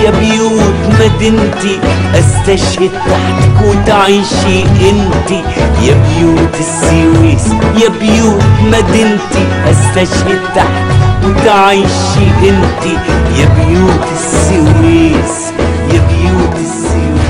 يا بيوت مدينتي استشهد تحتك وتعيشي انتي يا بيوت السويس يا بيوت مدينتي استشهد تحتك وتعيشي انتي يا بيوت السويس يا بيوت السويس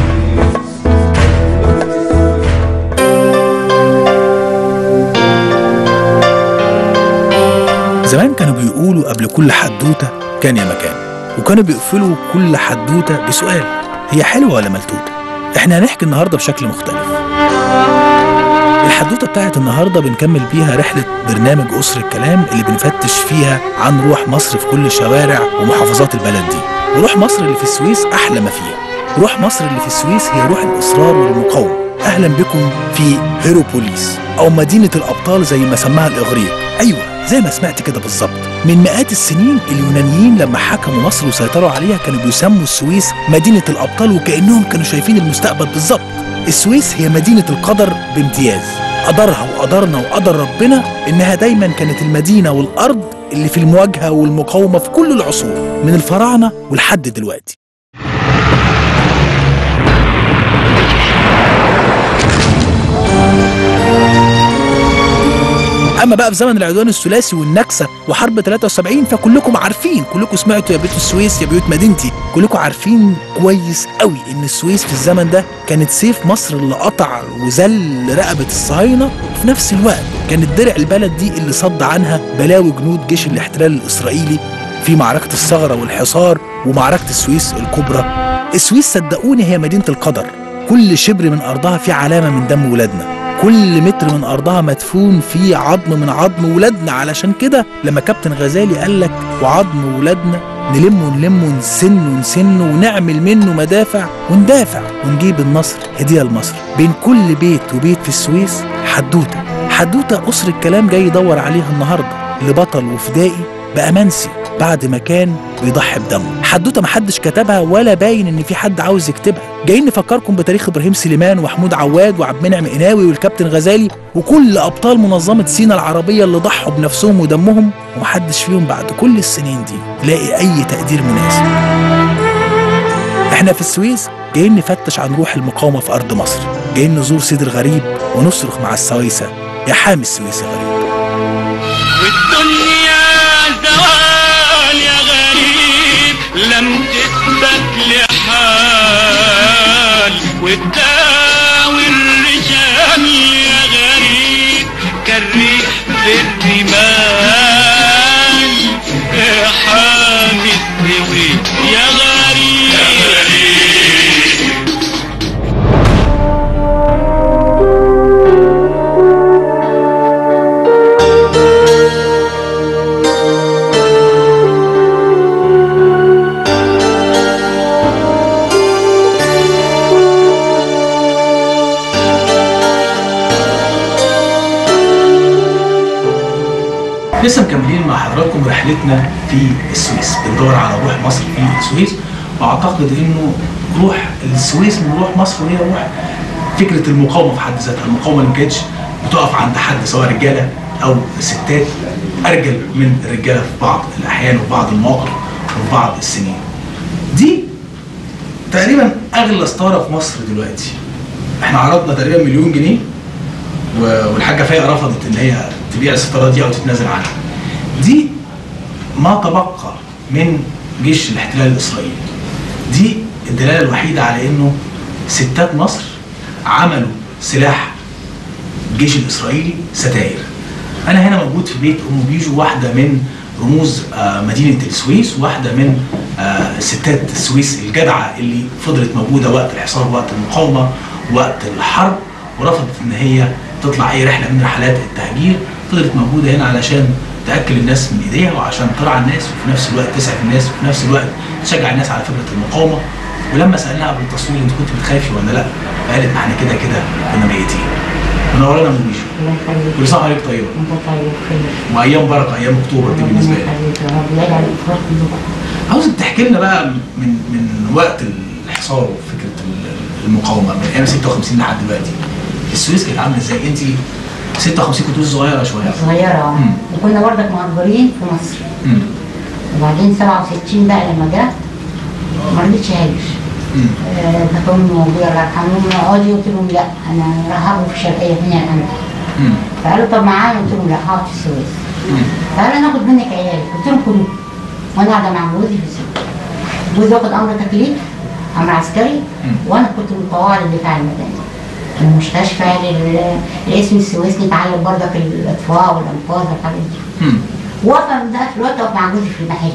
زمان كانوا بيقولوا قبل كل حدوتة كان يا مكان وكانوا بيقفلوا كل حدوتة بسؤال هي حلوة ولا ملتوتة احنا هنحكي النهاردة بشكل مختلف الحدوتة بتاعت النهاردة بنكمل بيها رحلة برنامج أسر الكلام اللي بنفتش فيها عن روح مصر في كل شوارع ومحافظات البلد دي وروح مصر اللي في السويس أحلى ما فيها روح مصر اللي في السويس هي روح الإصرار والمقاومة أهلا بكم في هيروبوليس أو مدينة الأبطال زي ما سماها الإغريق أيوة زي ما سمعت كده بالظبط من مئات السنين اليونانيين لما حكموا مصر وسيطروا عليها كانوا بيسموا السويس مدينة الأبطال وكأنهم كانوا شايفين المستقبل بالظبط السويس هي مدينة القدر بامتياز قدرها وقدرنا وقدر ربنا إنها دايما كانت المدينة والأرض اللي في المواجهة والمقاومة في كل العصور من الفراعنة ولحد دلوقتي اما بقى في زمن العدوان الثلاثي والنكسه وحرب 73 فكلكم عارفين كلكم سمعتوا يا بيت السويس يا بيوت مدينتي كلكم عارفين كويس قوي ان السويس في الزمن ده كانت سيف مصر اللي قطع وذل رقبه الصهاينه وفي نفس الوقت كانت درع البلد دي اللي صد عنها بلاوي جنود جيش الاحتلال الاسرائيلي في معركه الثغره والحصار ومعركه السويس الكبرى السويس صدقوني هي مدينه القدر كل شبر من ارضها فيه علامه من دم ولادنا كل متر من ارضها مدفون فيه عظم من عظم ولادنا علشان كده لما كابتن غزالي قال لك وعظم ولادنا نلم ونلم ونسن ونسن ونعمل منه مدافع وندافع ونجيب النصر هديه لمصر بين كل بيت وبيت في السويس حدوته حدوته اسر الكلام جاي يدور عليها النهارده لبطل وفدائي بقى منسي بعد ما كان بيضحي بدمه حدوته محدش كتبها ولا باين ان في حد عاوز يكتبها جايين نفكركم بتاريخ ابراهيم سليمان ومحمود عواد وعبد المنعم قناوي والكابتن غزالي وكل ابطال منظمه سينا العربيه اللي ضحوا بنفسهم ودمهم ومحدش فيهم بعد كل السنين دي لاقي اي تقدير مناسب احنا في السويس جايين نفتش عن روح المقاومه في ارض مصر جايين نزور سيد الغريب ونصرخ مع السويسه يا حامي السويس يا غريب والدنيا زوال يا غريب لم تثبت لحال وتداوي الرجال يا غريب كالريح في الرمال يا حامي السويس يا غريب يا غريب لسه مكملين مع حضراتكم رحلتنا في السويس بندور على روح مصر في السويس واعتقد انه روح السويس من روح مصر وهي روح فكره المقاومه في حد ذاتها المقاومه اللي ما كانتش بتقف عند حد سواء رجاله او ستات ارجل من الرجاله في بعض الاحيان وفي بعض المواقف وفي بعض السنين دي تقريبا اغلى ستاره في مصر دلوقتي احنا عرضنا تقريبا مليون جنيه و- والحاجه فايقه رفضت ان هي تبيع الستاره دي او تتنازل عنها. دي ما تبقى من جيش الاحتلال الاسرائيلي. دي الدلاله الوحيده على انه ستات مصر عملوا سلاح الجيش الاسرائيلي ستاير. انا هنا موجود في بيت ام بيجو واحده من رموز آه، مدينه السويس واحده من آه، ستات السويس الجدعه اللي فضلت موجوده وقت الحصار وقت المقاومه وقت الحرب ورفضت ان هي تطلع اي رحله من رحلات التهجير فضلت موجوده هنا علشان تاكل الناس من ايديها وعشان ترعى الناس وفي نفس الوقت تسعد الناس وفي نفس الوقت تشجع الناس على فكره المقاومه ولما سالناها قبل التصوير انت كنت بتخافي ولا لا؟ فقالت ما احنا كده كده كنا ميتين. منورانا من بيجو الله يخليك كل سنه وحضرتك طيبه انت طيب خير وايام بركه ايام اكتوبر دي بالنسبه لي. يخليك يا رب يجعل الافراح كله بقى عاوزك تحكي لنا بقى من من وقت الحصار وفكره ال- المقاومه من ايام 56 لحد دلوقتي السويس كانت عامله ازاي؟ انت 56 كنت لسه صغيره شويه صغيرة اه مم. وكنا برضك مأجرين في مصر مم. وبعدين 67 بقى لما جه ما رضيتش اهاجر مم. آه، كانت امي موجوده الله يرحمهم اقعدي قلت لهم لا انا راح اقعد في الشرقيه هنا الان مم. فقالوا طب معايا قلت لهم لا هقعد في السويس مم. فقالوا ناخد منك عيالك قلت لهم خدوه وانا قاعده مع جوزي في السويس جوزي واخد امر تكليف امر عسكري وانا كنت متطوعه للدفاع المدني في المستشفى لل- لاسم السويس نتعلم برضك الاطفاء والانقاذ والحاجات دي مم. واقفه ده في الوقت واقفه مع جوزي في المحل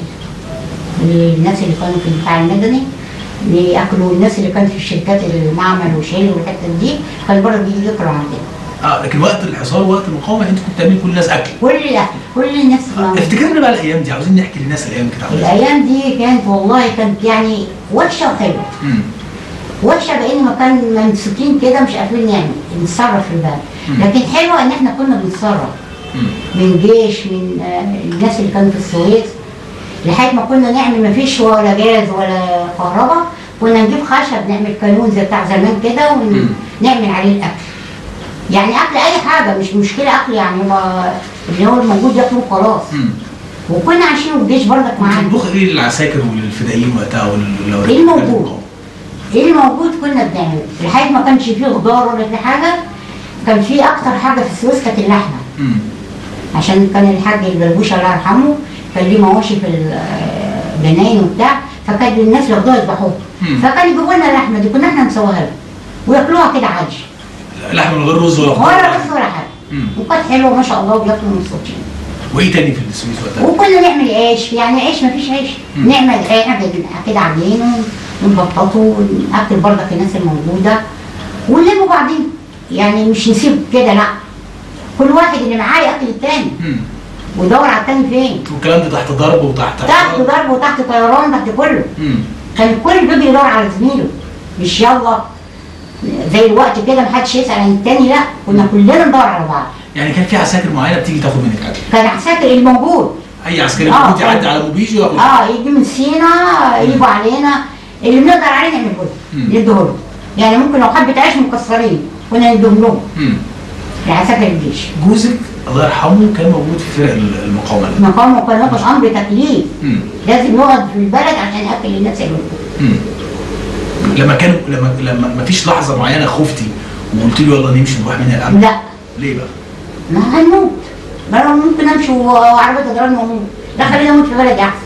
الناس اللي كانوا في الدفاع المدني بياكلوا الناس اللي كانت في الشركات المعمل وشيل والحته دي كان بره بيجي ياكلوا عندنا اه لكن وقت الحصار ووقت المقاومه انت كنت بتعملي كل الناس اكل كل الاكل كل الناس موجودة. افتكرنا بقى الايام دي عاوزين نحكي للناس الايام كانت عامله ازاي الايام دي كانت والله كانت يعني وحشه وحلوه مم. وحشه بان مكان ممسوكين كده مش عارفين نعمل نتصرف في البلد لكن حلوه ان احنا كنا بنتصرف مم. من جيش من آه، الناس اللي كانوا في السويس لحد ما كنا نعمل ما فيش ولا جاز ولا كهرباء كنا نجيب خشب نعمل كانون زي بتاع زمان كده مم. ونعمل عليه الاكل يعني اكل اي حاجه مش مشكله اكل يعني هو اللي هو الموجود ياكله خلاص مم. وكنا عايشين والجيش برضك كنت معانا بتطبخ ايه للعساكر وللفدائيين وقتها وال إيه الموجود؟ ايه الموجود كنا بنعمله لحد ما كانش فيه خضار ولا في حاجه كان في اكتر حاجه في السويس كانت اللحمه مم. عشان كان الحاج البلبوش الله يرحمه كان ليه مواشي في الجناين وبتاع فكان الناس ياخدوها يذبحوها مم. فكان يجيبوا لنا اللحمه دي كنا احنا نسويها لهم وياكلوها كده عادي لحم من غير رز ولا خضار ولا رز ولا حاجه مم. وكانت حلوه ما شاء الله وبياكلوا مبسوطين وايه تاني في السويس وقتها؟ وكنا نعمل عيش يعني عيش ما فيش عيش مم. نعمل عيش كده عاملينه ونبططه وناكل برضك الناس الموجوده ونلم بعضين يعني مش نسيب كده لا كل واحد اللي معاه ياكل التاني مم. ويدور على التاني فين والكلام ده تحت ضرب وتحت تحت ضرب وتحت طيران تحت كله مم. كان الكل بيجي يدور على زميله مش يلا زي الوقت كده محدش يسال عن التاني لا كنا كلنا ندور على بعض يعني كان في عساكر معينه بتيجي تاخد منك اكل كان عساكر الموجود اي عسكري آه، موجود كان- يعدي على موبيجي وياخد اه يجي من سينا يجوا علينا اللي بنقدر عليه نعمله مم. له نديه له يعني ممكن لو حبه عيش مكسرين كنا نديهم لهم مم. لعساكر الجيش جوزك الله يرحمه كان موجود في فرق المقاومه مقام كان واخد امر تكليف مم. لازم يقعد في البلد عشان ياكل الناس اللي موجودة. مم. لما كان لما لما ما فيش لحظه معينه خفتي وقلت له يلا نمشي نروح من الامن لا ليه بقى؟ ما هنموت ما أنا ممكن امشي وعربيه تضربني واموت لا خلينا اموت في بلدي احسن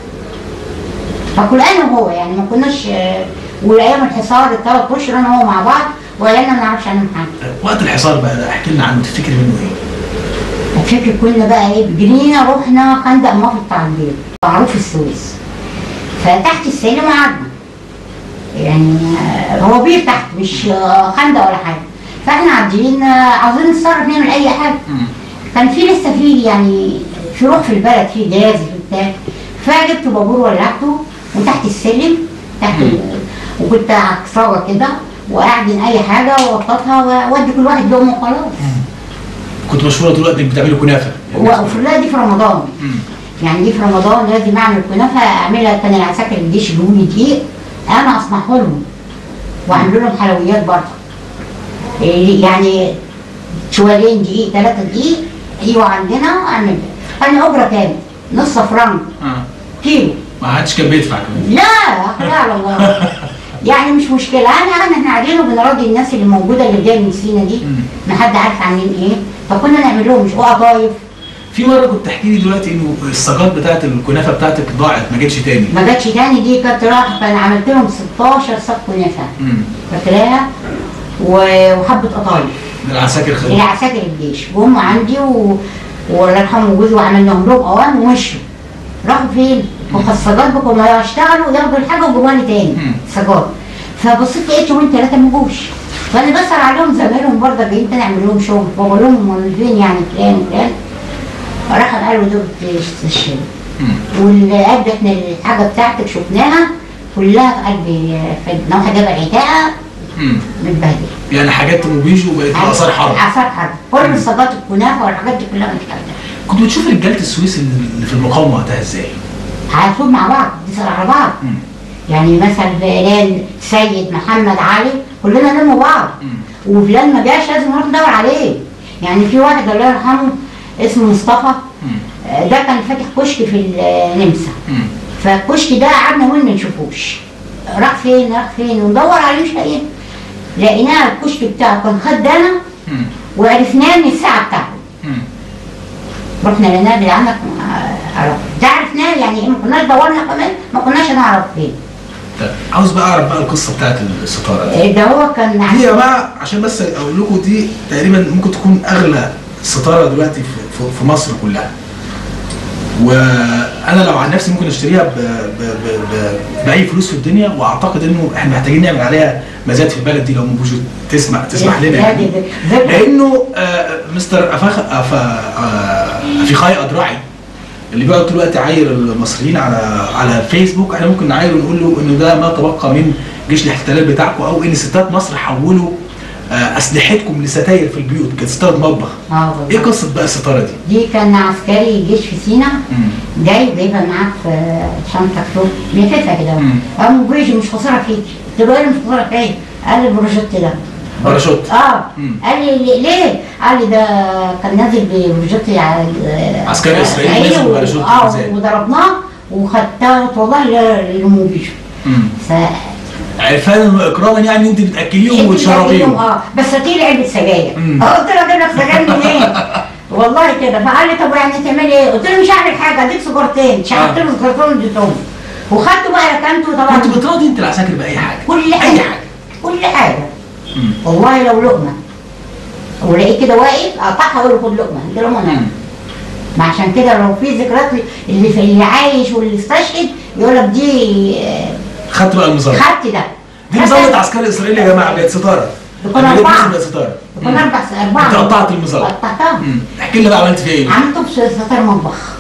فكل انا وهو يعني ما كناش آه، والايام الحصار الثلاث اشهر انا وهو مع بعض وعيالنا ما نعرفش عنهم حاجه وقت الحصار بقى ده احكي لنا عنه تفتكري منه ايه؟ الفكر كنا بقى ايه جرينا رحنا خندق مافي بتاع البيت معروف السويس فتحت السلم قعدنا يعني آه، هو بير تحت مش آه، خندق ولا حاجه فاحنا قاعدين آه، عاوزين نتصرف نعمل اي حاجه مم. كان في لسه في يعني في روح في البلد في جاز في بتاع فجبت بابور ولعته وتحت السلم تحت ال- وكنت عكساوه كده واعجن اي حاجه واوططها وادي كل واحد لقمه وخلاص كنت مشهوره طول الوقت انك بتعملي كنافه وفي الله دي في رمضان مم. يعني دي في رمضان لازم اعمل كنافه اعملها كان العساكر الجيش يجيبوا لي دقيق انا اصنعه لهم واعمل لهم حلويات برضه إيه يعني شوالين دقيق ثلاثه دقيق ايوه عندنا اعمل كان اجره كام؟ نص فرنك اه كيلو ما حدش كان بيدفع كمان لا لا على الله يعني مش مشكله انا انا احنا قاعدين وبنراضي الناس اللي موجوده اللي جايه من سينا دي مم. ما حد عارف عاملين ايه فكنا نعمل لهم مش قطايف في مره كنت تحكي لي دلوقتي انه السجات بتاعت الكنافه بتاعتك ضاعت ما جتش تاني ما جاتش تاني دي كانت راح كان عملت لهم 16 صف كنافه امم فاكراها و- وحبه قطايف العساكر خدوا اللي عساكر الجيش وهم عندي و... والله يرحمه جوزي وعملناهم لهم اوان ومشوا راحوا فين؟ مخصصات بكم ما يشتغلوا ياخدوا الحاجه ويجيبوها لي تاني مم. سجاد فبصيت لقيت يومين ثلاثه ما جوش فانا بسال عليهم زمايلهم برضه جايين تاني اعمل لهم شغل فبقول لهم امال فين يعني فلان وفلان راحوا قالوا دول تستشهدوا مم. واللي قد احنا الحاجه بتاعتك شفناها كلها في قلب في نوحه جبل عتاقه مم. متبهدله يعني حاجات موبيجو بقت اثار حرب اثار حرب كل الصاجات الكنافه والحاجات دي كلها متبهدله كنت بتشوف رجاله السويس اللي في المقاومه وقتها ازاي؟ على طول مع بعض بنسال على بعض مم. يعني مثلا فلان سيد محمد علي كلنا نلم بعض مم. وفلان ما جاش لازم نروح ندور عليه يعني في واحد الله يرحمه اسمه مصطفى مم. آه، ده كان فاتح كشك في النمسا مم. فالكشك ده قعدنا وين ما نشوفوش راح فين راح فين وندور عليه مش لاقيين لقيناه الكشك بتاعه كان خدامه مم. وعرفناه من الساعه بتاعته مم. رحنا لقيناه اللي عندك عرف ده عرفناه يعني ما كناش دورنا كمان ما كناش نعرف فين طيب عاوز بقى اعرف بقى القصه بتاعت الستاره دي ده هو كان دي يا عندي جماعه عشان بس اقول لكم دي تقريبا ممكن تكون اغلى ستاره دلوقتي في, في, في مصر كلها وانا لو عن نفسي ممكن اشتريها ب ب ب ب باي فلوس في الدنيا واعتقد انه احنا محتاجين نعمل عليها مزاد في البلد دي لو مبوجو تسمع تسمح لنا يعني ذكرى لانه آه، مستر أفاخ أف آه، افيخاي ادراعي اللي بيقعد طول الوقت يعاير المصريين على على فيسبوك احنا ممكن نعايره ونقول له انه ده ما تبقى من جيش الاحتلال بتاعكم او ان ستات مصر حولوا آه، اسلحتكم لستاير في البيوت كانت ستاره مطبخ اه ايه والله. قصه بقى الستاره دي؟ دي كان عسكري جيش في سينا مم. جاي جايبها معاه في شنطه كتب لففها كده مم. قام بيجي مش خساره فيك قلت له ايه مش خساره فيا قال لي البروجكت ده باراشوت اه مم. قال لي ليه- ليه؟ قال لي ده كان نازل ببروجكت يعني عسكري إسرائيلي نازل بباراشوت اه إزاي؟ وضربناه وخدتها والله للموبيشو مم. ف عرفان اكراما يعني انت بتاكليهم وتشربيهم اه بس هاتي علبه سجاير مم. اه قلت له اجيب لك سجاير منين؟ والله كده فقال لي طب يعني تعملي ايه؟ قلت له مش هعمل حاجه اديك سجارتين شغلت له سجارتين اديتهم وخدته بقى ركنته طبعا كنت بتراضي انت العساكر باي حاجه كل اي حاجه حاجه كل حاجه مم. والله لو لقمه ولقيت كده واقف اقطعها اقول له خد لقمه قلت له ما مم. ما عشان كده لو في ذكريات اللي في اللي عايش واللي استشهد يقول لك دي آه، خدت بقى المظله خدت ده دي مظله عسكري اسرائيلي يا جماعه بقت ستاره بيكون لما جت أربعة. مصر بقت ستاره يكون اربع اربعه انت قطعت المظله قطعتها مم. احكي لنا بقى عملت فيها ايه عملته بستار مطبخ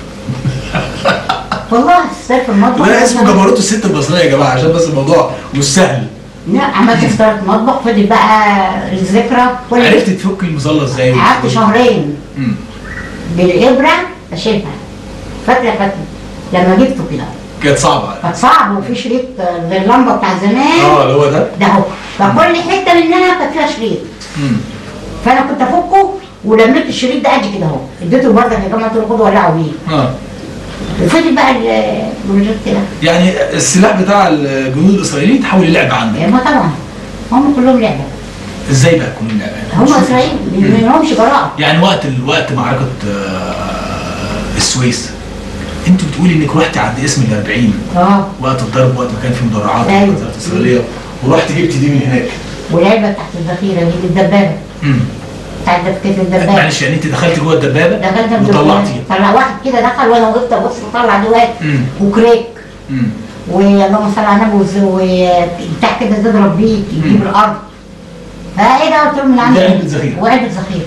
والله ستار في المطبخ لا اسمه جبروت الست البصريه يا جماعه عشان بس الموضوع مش سهل لا عملت ستار مطبخ فضل بقى الذكرى كل عرفت تفك المظله ازاي قعدت شهرين مم. بالابره اشيلها فاكره فاكره لما جبته كده كانت صعبه كانت صعب وفي شريط زي اللمبه بتاع زمان اه اللي هو ده ده اهو فكل حته منها كانت فيها شريط مم. فانا كنت افكه ولميت الشريط ده قد كده اهو اديته برضه يا جماعه قلت له خدوا ولعوا بيه اه وفضل بقى ال- البروجكت ده يعني السلاح بتاع الجنود الاسرائيليين تحول للعبه عندك ما طبعا هم كلهم لعبه ازاي بقى كلهم لعبه هم اسرائيل ما لهمش جراءه يعني وقت وقت معركه آه، السويس انت بتقولي انك رحت عند اسم ال 40 اه وقت الضرب وقت ما كان في مدرعات أيوة. وقت الاسرائيليه ورحت جبت دي من هناك ولعبه تحت الذخيره دي الدبابه امم بتاعت دبكه الدبابه معلش يعني انت دخلت جوه الدبابه دخلت وطلعتيها طلع واحد كده دخل وانا وقفت ابص بطلع دوات امم وكريك امم واللهم صل على النبي وز- وبتاع كده تضرب بيه يجيب مم. الارض فايه ده قلت له من عندي ده علبة ذخيرة. وعلبه ذخيره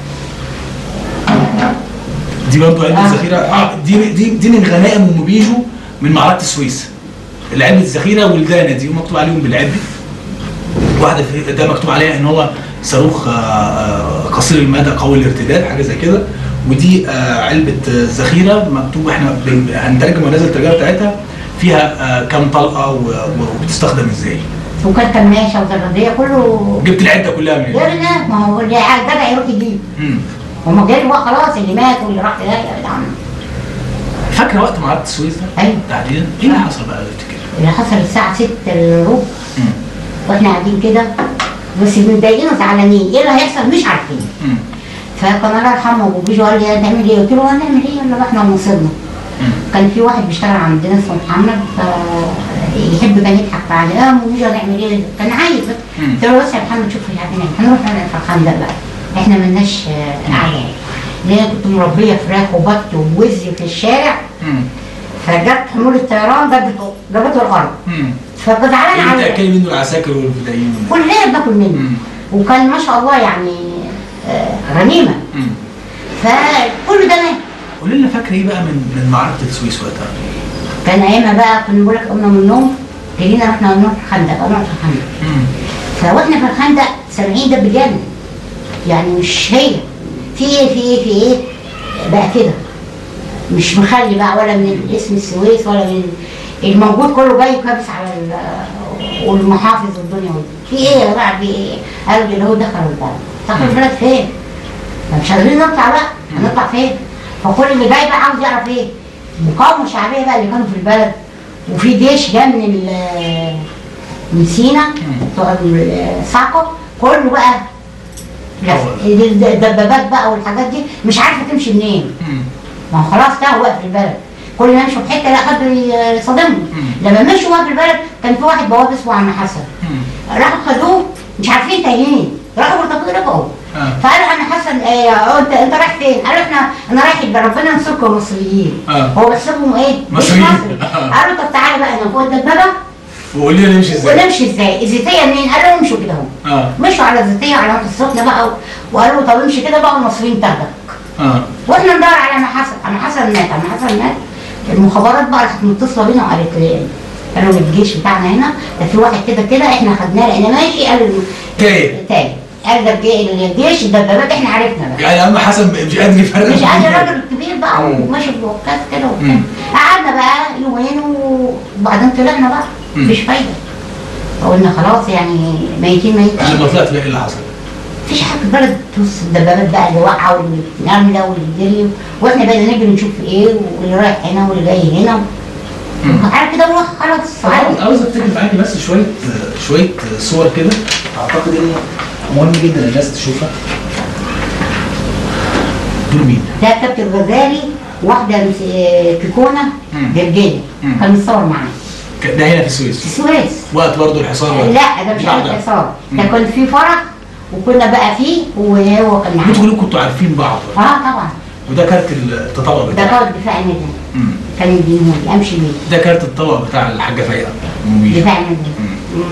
دي برضه علبه آه. ذخيره آه، دي دي دي من غنائم ومبيجو من معركه السويس العلبه الذخيره والدانه دي ومكتوب عليهم بالعلبه واحده في ده مكتوب عليها ان هو صاروخ آه، آه، قصير المدى قوي الارتداد حاجه زي كده ودي آه، علبه آه، ذخيره مكتوب احنا بن- هنترجم وننزل الترجمه بتاعتها فيها آه، كام طلقه و- و- وبتستخدم ازاي وكان كماشه وزراديه كله جبت العده كلها من غير الناس ما هو اللي قاعد جدع يروح يجيب مم. هما جاي بقى خلاص اللي مات واللي راح ده يا جدعان فاكره وقت معركه السويس ده؟ ايوه تحديدا ايه اللي حصل بقى تفتكر؟ اللي حصل الساعه 6 الربع مم. واحنا قاعدين كده بس متضايقين وزعلانين ايه اللي هيحصل مش عارفين مم. فكان الله يرحمه ابو بيجو قال لي هنعمل ايه؟ قلت له هنعمل ايه؟ يلا بقى احنا ونصيبنا مم. كان في واحد بيشتغل عندنا اسمه محمد يحب كان يضحك عليه اه مش هنعمل ايه؟ كان عايز مم. قلت له بس يا محمد شوف مش عارفين ايه هنروح نعمل في الخندق بقى احنا ملناش آه، قعده ليه كنت مربيه فراخ وبط ووزي في الشارع مم. فجت حمول الطيران جابته جابته الارض مم. فبزعلان اللي على بتاكلي منه العساكر والفدائيين كلنا بناكل منه مم. وكان ما شاء الله يعني آه، غنيمه مم. فكل ده مات قولي لنا فاكره ايه بقى من من معركه السويس وقتها؟ كان ايامها بقى كنا بقول لك قمنا من النوم جينا رحنا نروح في الخندق نروح في الخندق مم. فواحنا في الخندق سامعين ده بجد يعني مش هي في ايه في ايه في ايه بقى كده مش مخلي بقى ولا من اسم السويس ولا من الموجود كله جاي كابس على ال- والمحافظ والدنيا والدنيا. في ايه يا جماعه في ايه؟ قالوا اللي هو دخل البلد دخل البلد فين؟ ما مش قادرين نطلع بقى هنطلع فين؟ فكل اللي جاي بقى عاوز يعرف ايه؟ مقاومه شعبيه بقى اللي كانوا في البلد وفي جيش جاي من ال- من سينا بتوع الصعقه كله بقى لا هو الدبابات بقى والحاجات دي مش عارفه تمشي منين مم. ما هو خلاص ده وقف في البلد كل ما يمشوا في حته لا حد يصادمهم لما مشوا بقى في البلد كان في واحد بواب اسمه عم حسن مم. راحوا خدوه مش عارفين تايهين راحوا مرتبطين رجعوا آه. فقال عم حسن ايه آه، انت انت رايح فين؟ قال له احنا انا رايح يبقى ربنا ينصركم يا مصريين آه. هو بيحسبهم ايه؟ مش مصريين. مصري آه. قالوا طب تعالى بقى انا فوق الدبابه وقول لي نمشي ازاي ونمشي ازاي؟ الزيتيه منين؟ قال له امشوا كده اهو اه مشوا على الزيتيه على وقت السخنه بقى وقالوا طب امشي كده بقى والمصريين تاخدك اه واحنا ندور على عم حسن عم حسن مات عم حسن مات المخابرات بقى راحت متصله بينا وقالت لي قالوا الجيش بتاعنا هنا ده في واحد كده كده احنا خدناه لقينا ماشي قال ال- تايه تاني قال ده الجي- الجيش الدبابات احنا عرفنا بقى يعني عم حسن مش قادر يفرق مش بين قادر دول. الراجل الكبير بقى مم. وماشي بوكات كده وبتاع مم. قعدنا بقى يومين وبعدين طلعنا بقى مم. مفيش فايده فقلنا خلاص يعني ميتين ميتين لما طلعت بقى ايه اللي حصل؟ مفيش حاجه البلد بص الدبابات بقى اللي واقعه واللي نامله واللي جري واحنا بقينا نجري نشوف ايه واللي رايح هنا واللي جاي هنا مم. عارف كده وراح خلاص عاوز عارف عاوز افتكر معاكي بس شويه شويه صور كده اعتقد انه مهم جدا الناس تشوفها دول مين؟ ده كابتن غزالي واحده مس- كيكونه مم. جرجاني مم. كان متصور معانا ك- ده هنا في في السويس السويس وقت برضه الحصار ولا- لا ده مش بعد. عارف حصار ده مم. كان في فرح وكنا بقى فيه وهو كان انتوا معانا كلكم كنتوا عارفين بعض اه طبعا وده كارت التطوع ده بتاعه كان دفاع النادي مم. كان يدينهولي امشي بيه ده كارت الطبق بتاع الحاجه فايقه أم بيجو. دفاع النادي مم.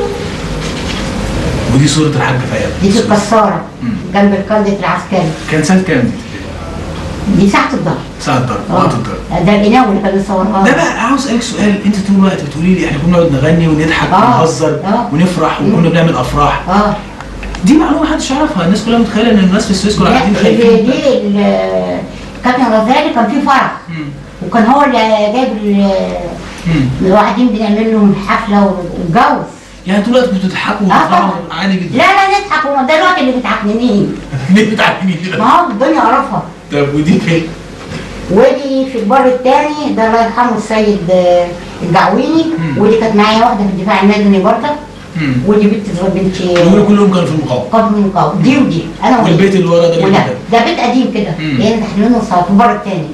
ودي صوره الحاجه فايقه دي في الكساره مم. جنب القاده العسكري كان سنه كام دي؟ دي ساعه الضرب ساعه الضرب وقت الضرب ده القناوي اللي كان بيصورها ده بقى عاوز اسالك سؤال انت طول الوقت بتقولي لي احنا كنا بنقعد نغني ونضحك آه. ونهزر آه. ونفرح مم. وكنا بنعمل افراح اه دي معلومه محدش يعرفها الناس كلها متخيله ان الناس في السويس كلها لا قاعدين دي خايفين دي ال- كابتن غزالي كان في فرح مم. وكان هو اللي جايب ال- مم. وقاعدين بنعمل لهم حفله واتجوز يعني طول الوقت كنتوا بتضحكوا اه وتفرحوا طبعا عادي لا جدا لا نضحك هو ده الوقت اللي بتعكننين ليه بتعلمين ما كده؟ هو الدنيا عرفها طب ودي فين؟ ودي في البر الثاني ده الله يرحمه السيد آه، الجعويني مم. ودي كانت معايا واحده في الدفاع المدني برضه مم. ودي بنت صغيرة- بنتي دول كلهم كانوا في المقاومه قبل المقاومه دي ودي انا ودي. والبيت اللي ورا ده اللي ولا قدام. ده بيت قديم كده مم. لان تحت منه صوت البر الثاني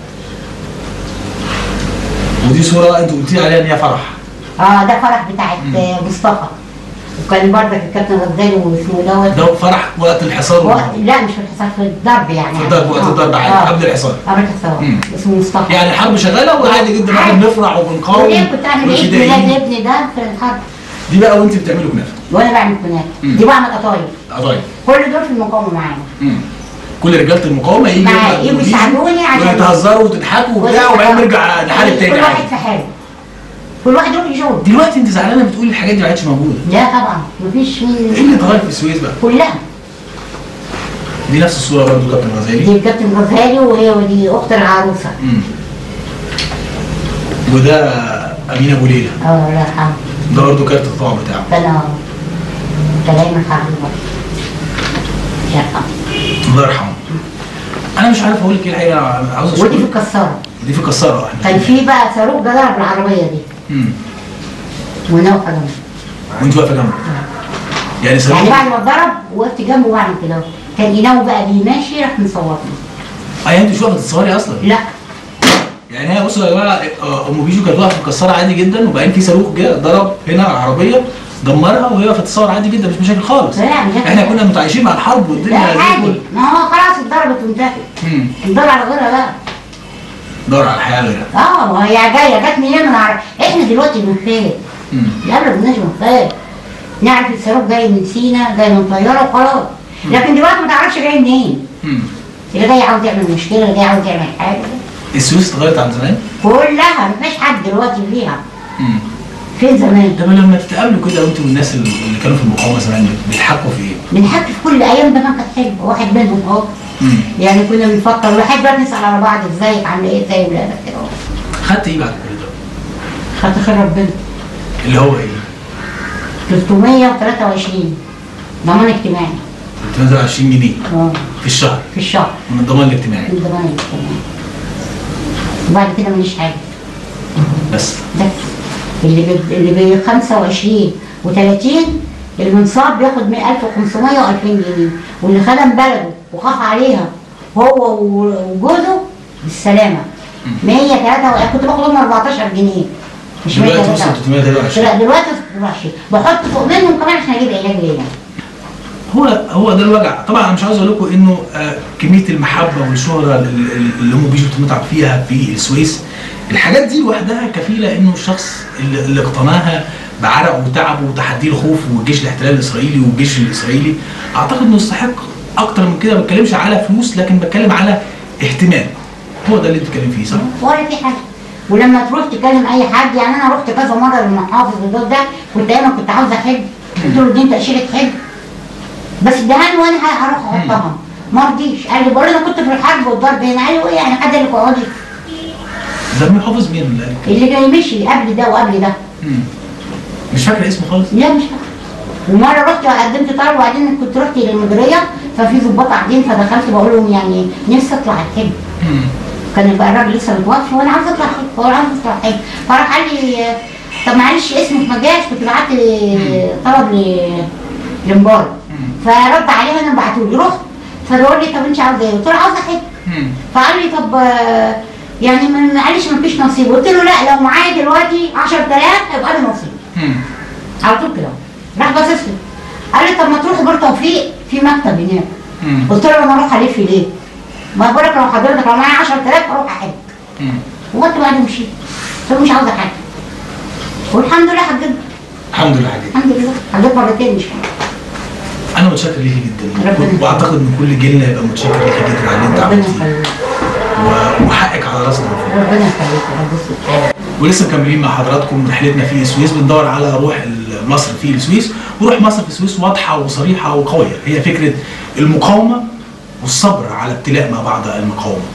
ودي صوره انت قلتي عليها ان هي فرح اه ده فرح بتاعت آه، مصطفى وكان برضك الكابتن غزالي واسمه دوت ده فرح وقت الحصار وقت لا مش في الحصار في الضرب يعني في الضرب وقت آه، الضرب عادي آه. قبل الحصار قبل الحصار مم. اسمه مصطفى يعني الحرب شغاله وعادي جدا احنا عادي. بنفرح وبنقاوم وليه كنت اعمل عيد ميلاد والفدائيين. ابني ده في الحرب دي بقى وانت بتعملوا كنافه وانا بعمل كنافه مم. دي بعمل قطايف قضايا كل دول في المقاومه معانا مم. كل رجاله المقاومه يجي معايا، يجوا يساعدوني عشان- وتهزروا وتضحكوا وبتاع وبعدين نرجع نحارب كل تاني واحد عادي في حاله كل واحد يروح يشوف دلوقتي انت زعلانه بتقولي الحاجات دي ما عادش موجوده لا طبعا مفيش ايه مين اللي اتغير في السويس بقى؟ كلها دي نفس الصوره برضه كابتن غزالي دي الكابتن غزالي وهي ودي اخت العروسه مم. وده امين ابو ليلى اه الله يرحمه ده برضه كارت الطبع بتاعه كان كان دايما حرب برضه الله يرحمه الله يرحمه انا مش عارف اقول لك ايه الحقيقه عاوز ودي في اشوف الكساره دي في كساره احنا كان في بقى صاروخ جه ضرب العربيه دي امم ونوقف جنبه وانت واقفه جنبه يعني صاروخ يعني بعد ما اتضرب وقفت جنبه واعمل كده كان يناوي بقى بيه ماشي راح مصورني اه يعني انت مش واقفه تتصوري اصلا لا يعني هي بصوا يا جماعه آه، ام بيجو كانت واقفه مكسره عادي جدا وبعدين في صاروخ جه ضرب هنا على العربيه دمرها وهي واقفه تتصور عادي جدا مش مشاكل خالص لا مشاكل. احنا كنا متعايشين مع الحرب لا والدنيا زي عادي الفل. ما هو خلاص اتضربت وانتهت امم الدور على غيرها بقى دور على الحياه غيرها اه ما هي جايه جت منين من عارف احنا دلوقتي بنخاف امم لا ما كناش بنخاف نعرف الصاروخ جاي من سينا جاي من طياره وخلاص لكن دلوقتي ما تعرفش جاي منين امم اللي جاي عاوز يعمل مشكله اللي جاي عاوز يعمل حاجه السويس اتغيرت عن زمان كلها ما فيش حد دلوقتي فيها امم فين زمان طب لما تتقابلوا كده وانتوا والناس اللي اللي كانوا في المقاومه زمان بيضحكوا في ايه؟ بنحكي في كل ايام زمان كانت حلوه واحد منهم اهو امم يعني كنا بنفكر لحد دلوقتي نسال على بعض ازيك عامله ايه ازاي ولادك كده اهو. خدت ايه بعد كل ده؟ خدت خير ربنا اللي هو ايه؟ 323 ضمان اجتماعي 23 جنيه اه في الشهر في الشهر من الضمان الاجتماعي من ضمان اجتماعي وبعد كده ماليش حاجه بس بس اللي ب اللي ب 25 و30 المنصاب بياخد 1500 و2000 جنيه واللي خدم بلده وخاف عليها هو و- وجوزه بالسلامه 103 كنت باخد منهم 14 جنيه مش دلوقتي 103 وصل 323 لا دلوقتي 23 بحط فوق منهم كمان عشان اجيب علاج ليا هو هو ده الوجع طبعا انا مش عاوز اقول لكم انه آه، كميه المحبه والشهره ال- ال- اللي هم بيجوا يتمتعوا فيها في السويس الحاجات دي لوحدها كفيله انه الشخص اللي, اللي اقتناها بعرقه وتعبه وتحدي الخوف والجيش الاحتلال الاسرائيلي والجيش الاسرائيلي اعتقد انه يستحق اكتر من كده ما بتكلمش على فلوس لكن بتكلم على اهتمام هو ده اللي انت بتتكلم فيه صح؟ ولا في حاجه ولما تروح تكلم اي حد يعني انا رحت كذا مره للمحافظ الدور ده كنت دايما كنت عاوزه حج قلت له دي تاشيره حج بس ادهاني وانا هروح احطها ما رضيش قال لي بقول انا كنت في الحرب والضرب هنا قال لي وايه يعني حد اللي اقعدي ده محافظ مين اللي قال كده؟ اللي جاي مشي قبل ده وقبل ده مم. مش فاكر اسمه خالص؟ لا مش فاكره ومره رحت قدمت طلب وبعدين كنت رحت للمديريه ففي ضباط قاعدين فدخلت بقول لهم يعني نفسي اطلع الحج مم. كان بقى الراجل لسه متوفي وانا عاوز اطلع حج هو عاوز اطلع حج فراح قال لي آه، طب معلش اسمك ما جاش كنت بعت لي طلب ل- لمبارك فرد عليه وانا بعته لي رحت فبيقول لي طب انت عاوزه ايه؟ قلت له عاوزه حج مم. فقال لي طب آه، يعني ما- معلش ما فيش نصيب قلت له لا لو معايا دلوقتي 10000 هيبقى لي نصيب مم. على طول كده راح باصص لي قال لي طب ما تروح بور توفيق في مكتب هناك مم. قلت له انا اروح الف ليه؟ ما بقول لك لو حضرتك لو معايا 10000 اروح احج مم. وقت بعد مشيت قلت له مش عاوزه حاجه والحمد لله حجيت الحمد لله حاجة الحمد لله حجيت مرتين مش حاجه انا متشكر ليكي جدا ربنا يخليك. واعتقد ان كل جيلنا يبقى متشكر ليكي جدا على اللي انت ربنا عملتيه يخليك و- وحقك على راسنا من فوق. ربنا يخليك يا رب يستر. ولسه مكملين مع حضراتكم رحلتنا في السويس بندور على روح مصر في السويس وروح مصر في السويس واضحه وصريحه وقويه هي فكره المقاومه والصبر على ابتلاء ما بعد المقاومه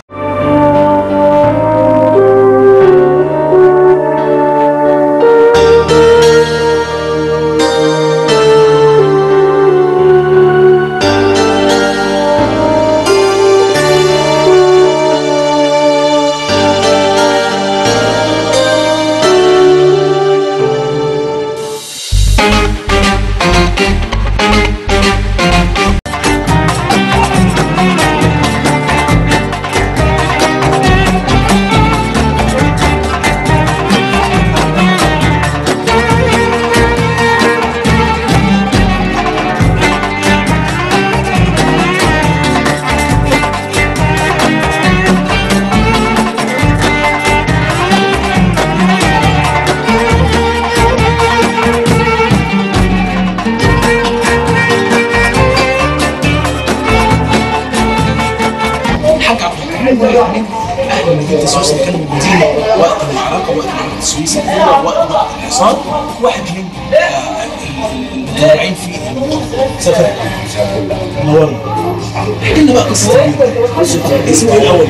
الحاج عبد الرحمن ده من اهل مدينه السويس اللي كانوا موجودين وقت المعركه وقت معركه السويس الاولى وقت ضغط الحصار واحد من آه، المتابعين في سفر نورنا احكي لنا بقى قصه البيت اسمه ايه الاول؟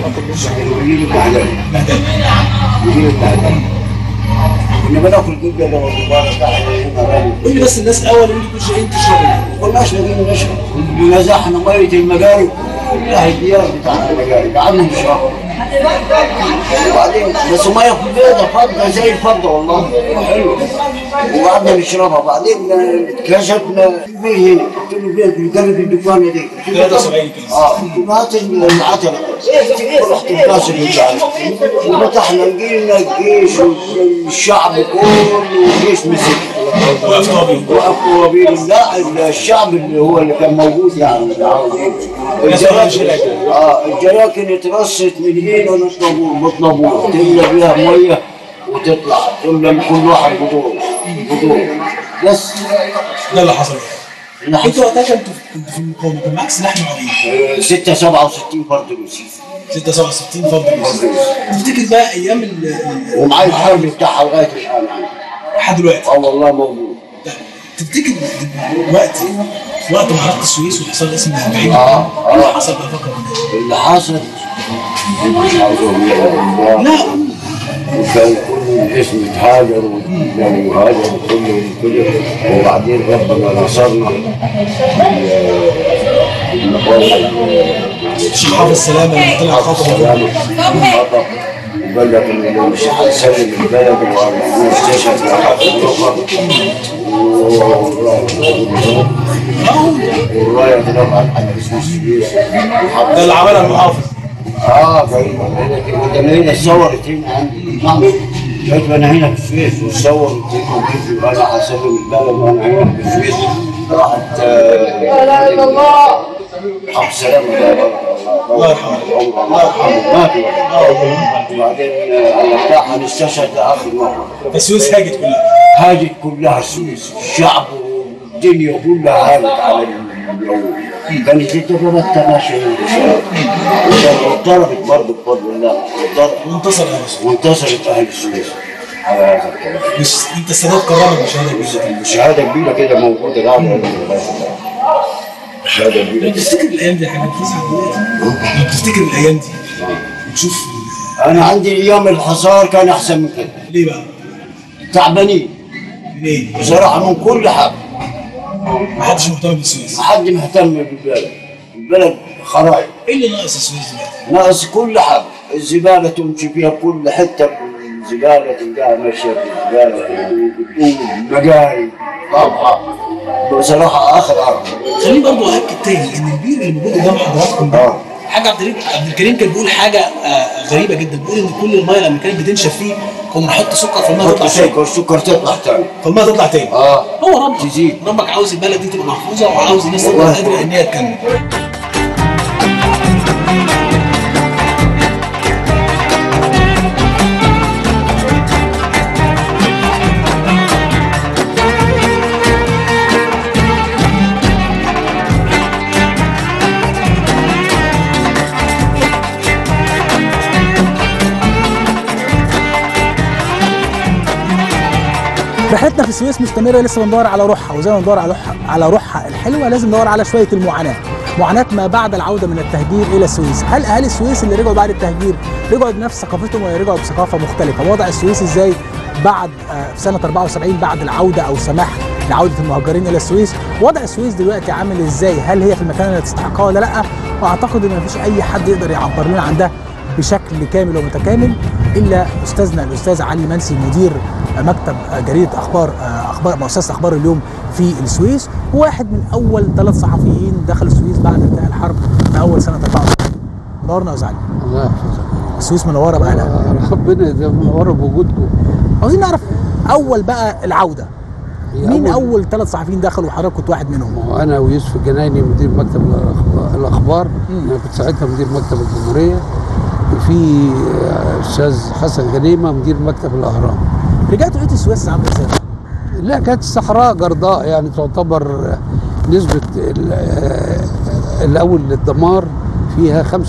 مهدل كنا بناكل جبنه لو الكبار قول لي بس الناس اول اللي كنتوا جايين تشربوا كناش لاقيين نشرب نزحنا ميه المجاري كلها الديار بتاع المجاري قعدنا نشرب وبعدين بس ميه في البيضه فضه زي الفضه والله حلوه وقعدنا نشربها بعدين اكتشفنا في هنا قلت له فين في قلب الدكانه دي 73 كده. اه مات العتبه رحت الكاسر وفتحنا لقينا الجيش والشعب كله والجيش مسك وقفتوا بيه وقفوا بين لا الشعب اللي هو اللي كان موجود يعني اللي عاوز الناس ما كانش الجراكن اه الجراكن اترصت من هنا للطابور بالطابور تملى فيها ميه وتطلع تملى من كل واحد بطول بطول بس ده اللي حصل اللي انتوا حصل وقتها كنتوا كنتوا في المقاومه كان معاك سلاح نوع ايه؟ 6 67 فرد روسي 66 فرد روسي تفتكر بقى ايام ال- ال- ومعايا الحرب بتاعها لغايه الان يعني لحد دلوقتي اه والله موجود تفتكر وقت وقت معركه السويس والحصار اسمه 40 آه، آه. ايه اللي حصل بقى فكر بالله؟ اللي حصل مش عاوز اقول لك. لا وكان كل الاسم اتهاجر يعني هاجر كله كله وبعدين ربنا نصرنا الشيخ حافظ سلامه لما طلع خطوه السلامة خطأ وقال لك إنه مش هتسلم البلد واستشهد والرايه طبعا على اسم السويس ده اللي عملها المحافظ اه طيب انا هنا اتصورت هنا عندي جيت وانا هنا في السويس وصورت فيديو انا هسلم البلد وانا هنا في السويس راحت لا اله الا الله حق السلامة الله يرحمه. الله يرحمه ما في وبعدين آه، راح الاستشهد اخر مره السويس هاجت كلها هاجت كلها السويس الشعب والدنيا كلها هاجت على الجو كانت التجربة ماشية وضربت برضه بفضل الله وضربت وانتصر اهل السويس وانتصرت اهل السويس على هذا الكلام مش انت السادات كرمك بشهاده كبيره شهادة كبيرة كده موجودة قاعدة شهادة كبيرة كده. تفتكر الايام دي يا حاج بتزعل دلوقتي تفتكر الايام دي وتشوف أنا عندي أيام الحصار كان أحسن من كده ليه بقى؟ تعبانين ليه؟ بصراحة من كل حاجة ما حدش مهتم بالسويس ما حد مهتم بالبلد البلد خرايط ايه اللي ناقص السويس دلوقتي؟ ناقص كل حاجة الزبالة تمشي فيها كل حتة الزبالة تلقاها ماشية في الزبالة بتقول مجاري طبعا بصراحة آخر أرض خليني برضو ااكد تاني ان البير اللي موجود قدام حضراتكم ده آه. حاج عبد الكريم عبد الكريم كان بيقول حاجه آه، غريبه جدا بيقول ان كل الميه لما كانت بتنشف فيه كنا نحط سكر في الميه حط تطلع تاني سكر سكر تطلع تاني فالميه تطلع تاني اه هو ربك تزيد. ربك عاوز البلد دي تبقى محفوظه وعاوز الناس تبقى والله. قادره ان هي تكمل رحلتنا في السويس مستمره لسه بندور على روحها وزي ما بندور على روحها على روحها الحلوه لازم ندور على شويه المعاناه معاناه ما بعد العوده من التهجير الى السويس هل اهالي السويس اللي رجعوا بعد التهجير رجعوا بنفس ثقافتهم ولا رجعوا بثقافه مختلفه وضع السويس ازاي بعد آه، في سنه 74 بعد العوده او سماح لعوده المهاجرين الى السويس وضع السويس دلوقتي عامل ازاي هل هي في المكان اللي تستحقها ولا لا واعتقد ان مفيش اي حد يقدر يعبر لنا عن ده بشكل كامل ومتكامل الا استاذنا الاستاذ علي منسي مدير مكتب جريده اخبار اخبار مؤسسه اخبار اليوم في السويس وواحد من اول ثلاث صحفيين دخلوا السويس بعد انتهاء الحرب في اول سنه 94 منورنا يا أستاذ علي الله يحفظك السويس منوره بقى ربنا ده منور بوجودكم عاوزين نعرف اول بقى العوده هي مين أول- اول ثلاث صحفيين دخلوا وحضرتك كنت واحد منهم وانا ويوسف الجنايني مدير مكتب الأخبار- الاخبار انا كنت ساعتها مدير مكتب الجمهوريه وفي استاذ حسن غنيمه مدير مكتب الاهرام رجعتوا لقيتوا السويس عامله ازاي لا كانت الصحراء جرداء يعني تعتبر نسبه ال- الاول للدمار فيها 85%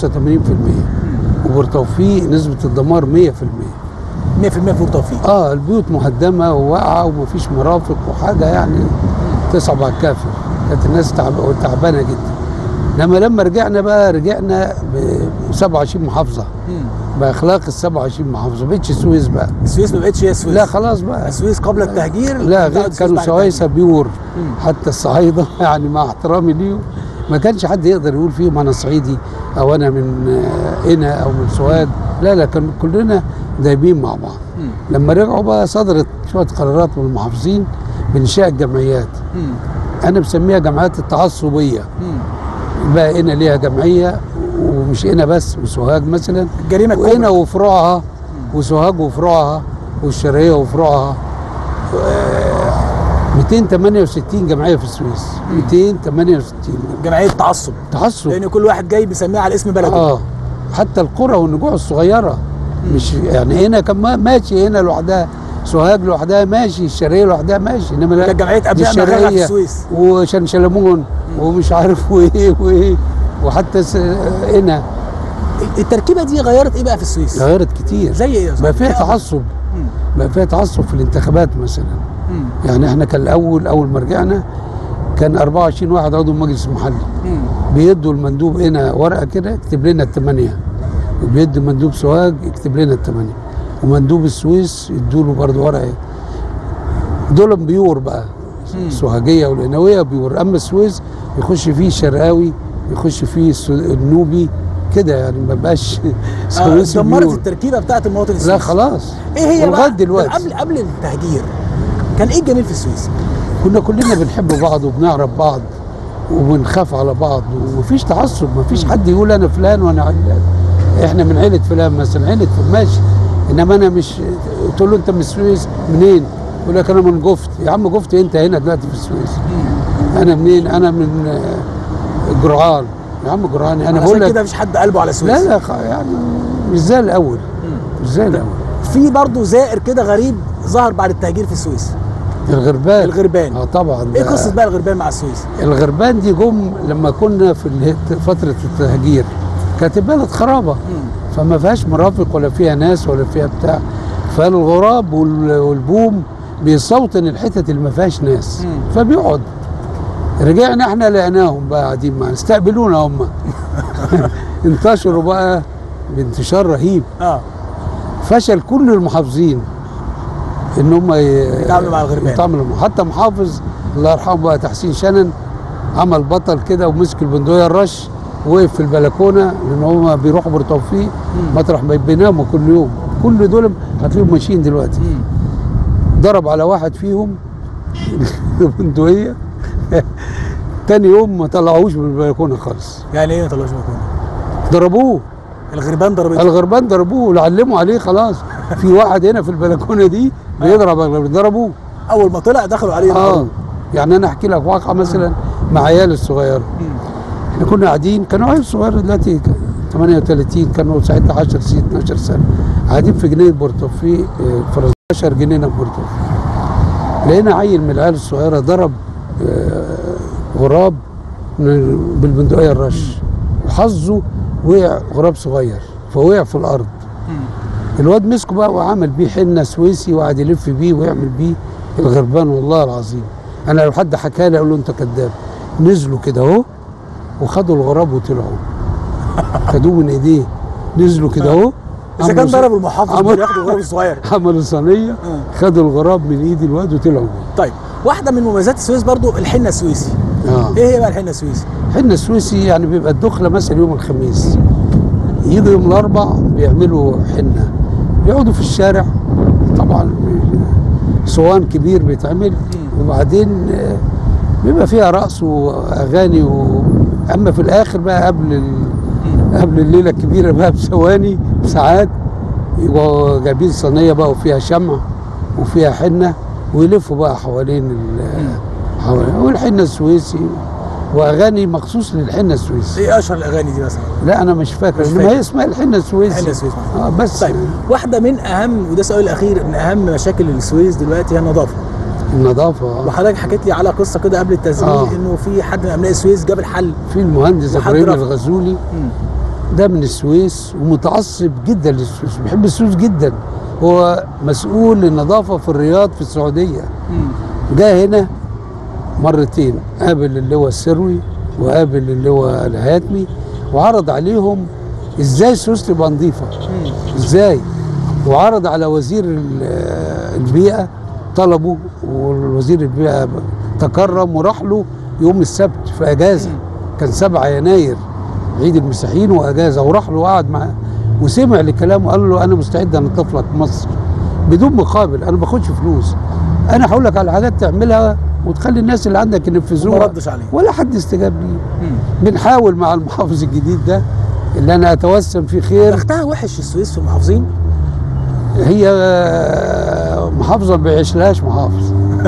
وبورتوفيق نسبه الدمار 100% 100% فوق توفيق اه البيوت مهدمه وواقعه ومفيش مرافق وحاجه يعني تصعب على الكافر كانت الناس تعب... تعبانه جدا انما لما رجعنا بقى رجعنا ب 27 محافظه باخلاق ال 27 محافظه ما بقتش السويس بقى السويس ما بقتش هي السويس لا خلاص بقى السويس قبل التهجير لا بعد غير السويس كانوا بعد سوايسه التهجير. بيور حتى الصعايده يعني مع احترامي ليهم ما كانش حد يقدر يقول فيهم انا صعيدي او انا من آه، قنا او من سواد لا لا كان كلنا دايبين مع بعض لما رجعوا بقى صدرت شويه قرارات من المحافظين بانشاء الجمعيات مم. انا بسميها جمعيات التعصبيه مم. بقى هنا ليها جمعيه ومش هنا بس وسوهاج مثلا الجريمه وهنا الكبرى وفروعها وسوهاج وفروعها والشرقيه وفروعها آه، 268 جمعيه في السويس 268 جمعيه تعصب تعصب لان كل واحد جاي بيسميها على اسم بلده اه حتى القرى والنجوع الصغيره مش يعني هنا كان ما- ماشي هنا لوحدها سوهاج لوحدها ماشي الشرقيه لوحدها ماشي انما لا كانت جمعية دي أبناء مغاربة في الشرقية السويس. وشنشلمون ومش عارف وايه وايه وحتى س- هنا التركيبه دي غيرت ايه بقى في السويس غيرت كتير زي ايه يا بقى صاحبي؟ فيها إيه تعصب بقى فيها تعصب في الانتخابات مثلا مم. يعني احنا كان الاول اول ما رجعنا كان 24 واحد عضو مجلس محلي مم. بيدوا المندوب هنا ورقه كده يكتب لنا الثمانيه وبيدوا مندوب سوهاج يكتب لنا الثمانيه ومندوب السويس يدوا له برضه ورقه دول بيور بقى سوهاجيه والقناويه بيور اما السويس يخش فيه شرقاوي يخش فيه السو- النوبي كده يعني ما بقاش آه، سويسي دمرت بيور. التركيبه بتاعت المواطن السويسي لا خلاص ايه هي ولغايه بقى دلوقتي قبل قبل التهجير كان ايه الجميل في السويس؟ كنا كلنا بنحب بعض وبنعرف بعض وبنخاف على بعض ومفيش تعصب مفيش حد يقول انا فلان وانا علان احنا من عيله فلان مثلا عيله فلان ماشي انما انا مش تقول له انت من السويس منين؟ يقول لك انا من جفت يا عم جفت انت هنا دلوقتي في السويس انا منين؟ انا من آه، جرعان يا عم جرعان انا بقول عشان لك كده مفيش حد قلبه على السويس لا لا خ- يعني مش زي الاول مش زي الاول في برضه زائر كده غريب ظهر بعد التهجير في السويس الغربان الغربان. اه طبعا ايه ده- قصه بقى الغربان مع السويس؟ الغربان دي جم لما كنا في اله- فترة التهجير كانت البلد خرابة فما فيهاش مرافق ولا فيها ناس ولا فيها بتاع فالغراب وال- والبوم بيصوتن الحتت اللي ما فيهاش ناس فبيقعد رجعنا احنا لقيناهم بقى قاعدين معانا استقبلونا هم انتشروا بقى بانتشار رهيب اه فشل كل المحافظين ان هم ي- يتعاملوا مع الغربان. يتعاملوا مع- حتى محافظ الله يرحمه بقى تحسين شنن عمل بطل كده ومسك البندقيه الرش وقف في البلكونه لان هم بيروحوا بورتوفيق مطرح ما بيناموا كل يوم كل دول هتلاقيهم ماشيين دلوقتي ضرب على واحد فيهم البندقيه تاني يوم ما طلعوش من البلكونه خالص يعني ايه ما طلعوش مكانه؟ ضربوه الغربان ضربته الغربان ضربوه وعلموا عليه خلاص في واحد هنا في البلكونه دي بيضرب الغربان ضربوه اول ما طلع دخلوا عليه اه نهارهم. يعني انا احكي لك واقعه مثلا مع عيال الصغيره احنا كنا قاعدين كانوا عيال صغيره دلوقتي ك- 38 كانوا ساعتها 10 سنين 12 سنه قاعدين في جنينه بورتوفيق آه، في 11 جنينه في بورتوفيق لقينا عيل من العيال الصغيره ضرب آه، غراب من- بالبندقيه الرش وحظه وقع غراب صغير فوقع في الارض الواد مسكه بقى وعمل بيه حنه سويسي وقعد يلف بيه ويعمل بيه الغربان والله العظيم انا لو حد حكى لي اقول له انت كذاب نزلوا كده اهو وخدوا الغراب وطلعوا خدوه من ايديه نزلوا كده اهو اذا كان عملوا ص- ضرب المحافظ عملوا- اللي ياخد الغراب الصغير عملوا صينيه خدوا الغراب من ايد الواد وطلعوا بيه طيب واحده من مميزات السويس برضو الحنه السويسي اه ايه هي بقى الحنه السويسي؟ حنا السويسي يعني بيبقى الدخله مثلا يوم الخميس يجوا يوم الاربع بيعملوا حنه بيقعدوا في الشارع طبعا صوان كبير بيتعمل وبعدين آه، بيبقى فيها رقص واغاني و... اما في الاخر بقى قبل ال... قبل الليله الكبيره بقى بثواني بساعات يبقوا جايبين صينيه بقى وفيها شمع وفيها حنه ويلفوا بقى حوالين ال... حوالين والحنه السويسي واغاني مخصوص للحنه السويسي ايه اشهر الاغاني دي مثلا؟ لا انا مش فاكر مش انما فاكر. هي اسمها الحنه السويسي الحنة السويسي. اه بس طيب واحده من اهم وده السؤال الاخير من اهم مشاكل السويس دلوقتي هي النظافه النظافه آه. وحضرتك حكيت لي على قصه كده قبل التسجيل آه. انه في حد من ابناء السويس جاب الحل في المهندس وحد ابراهيم رفض. الغزولي ده من السويس ومتعصب جدا للسويس بيحب السويس جدا هو مسؤول للنظافه في الرياض في السعوديه جاء هنا مرتين قابل اللواء السروي وقابل اللواء الهاتمي وعرض عليهم ازاي السويس تبقى نظيفه ازاي وعرض على وزير ال- البيئه طلبه والوزير البيئه تكرم وراح له يوم السبت في اجازه كان 7 يناير عيد المسيحيين واجازه وراح له وقعد معاه وسمع لكلامه قال له انا مستعد انضف لك مصر بدون مقابل انا ما باخدش فلوس انا هقول لك على حاجات تعملها وتخلي الناس اللي عندك ينفذوها وما ردش عليه. ولا حد استجاب لي بنحاول مع المحافظ الجديد ده اللي انا اتوسم فيه خير بختها وحش السويس في المحافظين هي محافظه ما بيعيشلهاش محافظ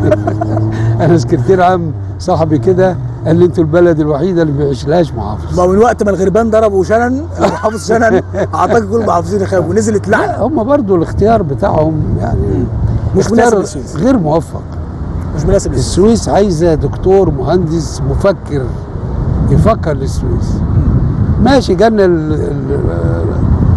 انا سكرتير عام صاحبي كده قال لي انتوا البلد الوحيده اللي ما بيعيشلهاش محافظ ما هو من وقت ما الغربان ضربوا شنن محافظ شنن اعتقد كل المحافظين خافوا ونزلت لا لعنه هم برضو الاختيار بتاعهم يعني مش اختيار مناسب للسويس. غير موفق مش مناسب للسويس السويس عايزه دكتور مهندس مفكر يفكر للسويس ماشي جانا ال- ال-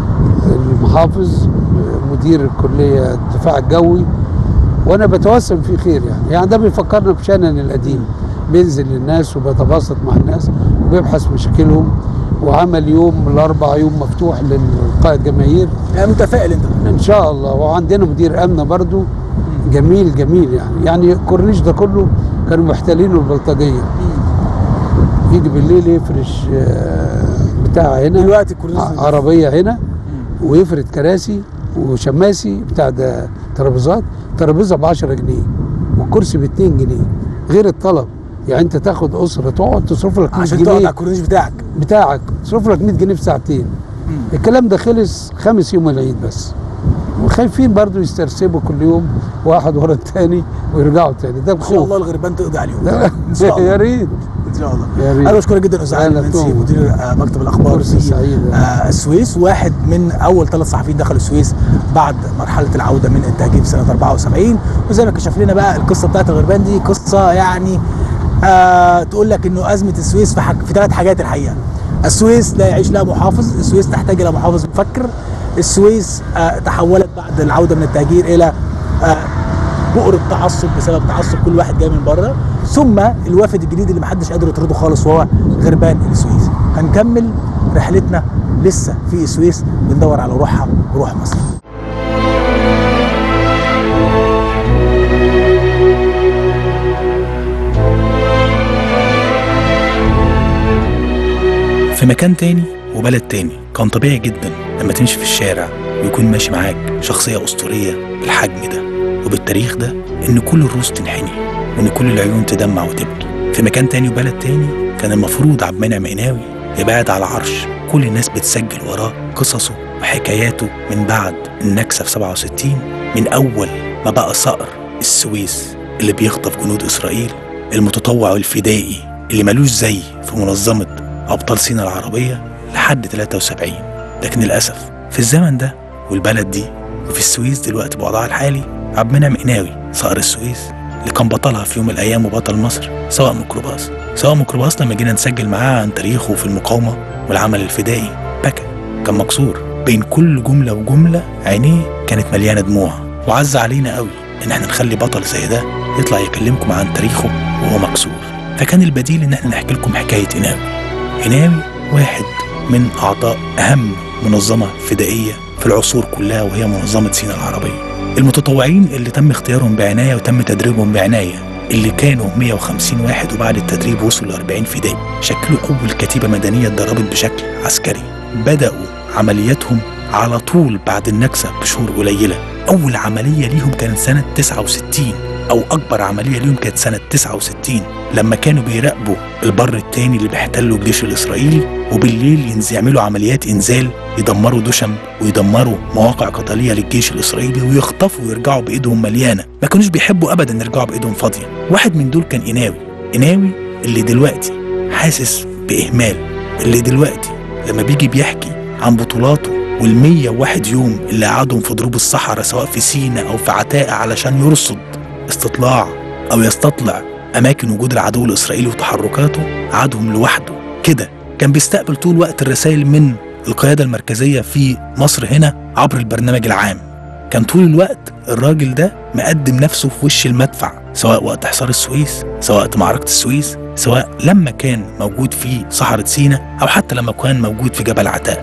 المحافظ مدير الكليه الدفاع الجوي وانا بتوسم فيه خير يعني يعني ده بيفكرنا بشنن القديم بينزل للناس وبيتباسط مع الناس وبيبحث مشاكلهم وعمل يوم الاربع يوم مفتوح للقاء الجماهير يعني متفائل انت ان شاء الله وعندنا مدير امن برضو جميل جميل يعني يعني الكورنيش ده كله كانوا محتلينه البلطجيه يجي بالليل يفرش آه، بتاع هنا دلوقتي الكورنيش ع- عربيه هنا ويفرد كراسي وشماسي بتاع ده ترابيزات ترابيزه ب 10 جنيه والكرسي ب 2 جنيه غير الطلب يعني انت تاخد اسره تقعد تصرف لك 100 عشان تقعد على جنيه الكورنيش بتاعك بتاعك تصرف لك 100 جنيه في ساعتين الكلام ده خلص خامس يوم العيد بس وخايفين برضو يسترسبوا كل يوم واحد ورا التاني ويرجعوا تاني ده ان شاء الله بخوف الغربان تقضي عليهم ده- ان شاء الله يا ريت ان شاء الله يا ريت. انا بشكرك جدا استاذ علي أهلا المنسي توم. مدير آه، مكتب الاخبار فرصة في سعيدة. آه، السويس واحد من اول ثلاث صحفيين دخلوا السويس بعد مرحله العوده من التهجير في سنه 74 وزي ما كشف لنا بقى القصه بتاعت الغربان دي قصه يعني آه تقول لك انه ازمه السويس في, حاج... في ثلاث حاجات الحقيقه السويس لا يعيش لها محافظ السويس تحتاج الى محافظ مفكر السويس آه تحولت بعد العوده من التهجير الى آه بؤر التعصب بسبب تعصب كل واحد جاي من بره ثم الوافد الجديد اللي محدش قادر يطرده خالص وهو غربان السويس هنكمل رحلتنا لسه في السويس بندور على روحها وروح مصر في مكان تاني وبلد تاني كان طبيعي جدا لما تمشي في الشارع ويكون ماشي معاك شخصية أسطورية بالحجم ده وبالتاريخ ده إن كل الرؤوس تنحني وإن كل العيون تدمع وتبكي في مكان تاني وبلد تاني كان المفروض عبد المنعم قناوي يبقى قاعد على عرش كل الناس بتسجل وراه قصصه وحكاياته من بعد النكسة في 67 من أول ما بقى صقر السويس اللي بيخطف جنود إسرائيل المتطوع والفدائي اللي ملوش زي في منظمة أبطال سينا العربية لحد 73 لكن للأسف في الزمن ده والبلد دي وفي السويس دلوقتي بوضعها الحالي عبد المنعم قناوي صقر السويس اللي كان بطلها في يوم من الأيام وبطل مصر سواء ميكروباص سواء ميكروباص لما جينا نسجل معاه عن تاريخه في المقاومة والعمل الفدائي بكى كان مكسور بين كل جملة وجملة عينيه كانت مليانة دموع وعز علينا قوي إن احنا نخلي بطل زي ده يطلع يكلمكم عن تاريخه وهو مكسور فكان البديل إن احنا نحكي لكم حكاية قناوي قناوي واحد من أعضاء أهم منظمة فدائية في العصور كلها وهي منظمة سينا العربية المتطوعين اللي تم اختيارهم بعناية وتم تدريبهم بعناية اللي كانوا 150 واحد وبعد التدريب وصلوا ل 40 فدائي شكلوا أول كتيبة مدنية اتدربت بشكل عسكري بدأوا عملياتهم على طول بعد النكسة بشهور قليلة أول عملية ليهم كانت سنة 69 أو أكبر عملية ليهم كانت سنة 69 لما كانوا بيراقبوا البر التاني اللي بيحتلوا الجيش الإسرائيلي وبالليل ينزل يعملوا عمليات إنزال يدمروا دشم ويدمروا مواقع قتالية للجيش الإسرائيلي ويخطفوا ويرجعوا بإيدهم مليانة ما كانوش بيحبوا أبدا يرجعوا بإيدهم فاضية واحد من دول كان إناوي إناوي اللي دلوقتي حاسس بإهمال اللي دلوقتي لما بيجي بيحكي عن بطولاته والمية واحد يوم اللي قعدهم في ضروب الصحراء سواء في سينا أو في عتاقة علشان يرصد استطلاع أو يستطلع أماكن وجود العدو الإسرائيلي وتحركاته قعدهم لوحده كده كان بيستقبل طول وقت الرسائل من القيادة المركزية في مصر هنا عبر البرنامج العام كان طول الوقت الراجل ده مقدم نفسه في وش المدفع سواء وقت حصار السويس سواء وقت معركة السويس سواء لما كان موجود في صحراء سينا أو حتى لما كان موجود في جبل عتاقة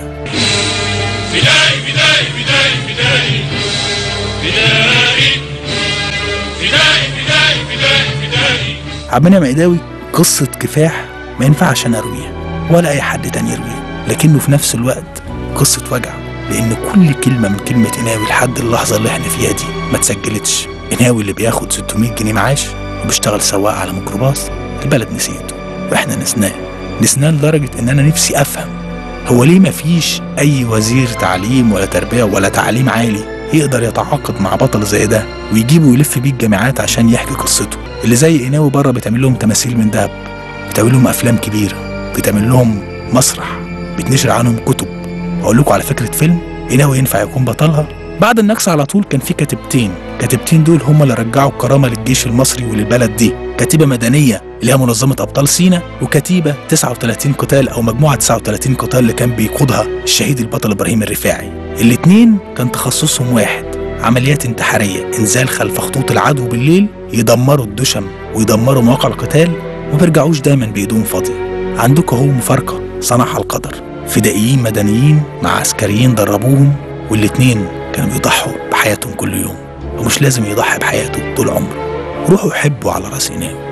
فدائي فدائي فدائي فدائي فدائي فدائي فدائي فدائي فدائي عبد المنعم عداوي قصة كفاح ما ينفعش أنا أرويها ولا أي حد تاني يرويها لكنه في نفس الوقت قصة وجع لأن كل كلمة من كلمة إناوي لحد اللحظة اللي احنا فيها دي ما اتسجلتش إناوي اللي بياخد 600 جنيه معاش وبيشتغل سواق على ميكروباص البلد نسيته وإحنا نسناه نسناه لدرجة إن أنا نفسي أفهم هو ليه مفيش أي وزير تعليم ولا تربية ولا تعليم عالي يقدر يتعاقد مع بطل زي ده ويجيبه ويلف بيه الجامعات عشان يحكي قصته اللي زي قناوي بره بتعمل لهم تماثيل من دهب بتعمل لهم افلام كبيره بتعمل لهم مسرح بتنشر عنهم كتب اقول لكم على فكره فيلم قناوي ينفع يكون بطلها بعد النكسة على طول كان في كتيبتين كتيبتين دول هم اللي رجعوا الكرامة للجيش المصري وللبلد دي كتيبة مدنية اللي هي منظمة أبطال سينا وكتيبة 39 قتال أو مجموعة 39 قتال اللي كان بيقودها الشهيد البطل إبراهيم الرفاعي الاتنين كان تخصصهم واحد عمليات انتحارية إنزال خلف خطوط العدو بالليل يدمروا الدشم ويدمروا مواقع القتال وما بيرجعوش دايما بإيدهم فاضية عندكم اهو مفارقة صنعها القدر فدائيين مدنيين مع عسكريين دربوهم والاتنين كانوا بيضحوا بحياتهم كل يوم ومش لازم يضحي بحياته طول عمره روحوا حبوا على راس إناوي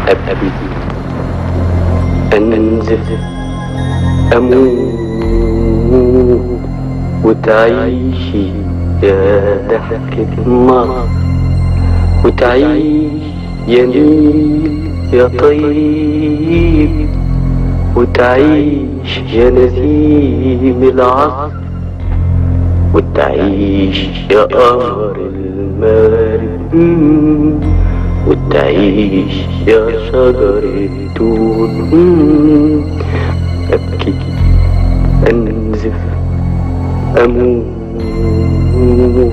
أبكي أنزف أموت وتعيشي يا ضحكة مصر وتعيش يا نيل يا طيب وتعيش يا نسيم العصر وتعيش يا قمر المغرب مم. وتعيش يا شجر التون مم. أبكي أنزف أموت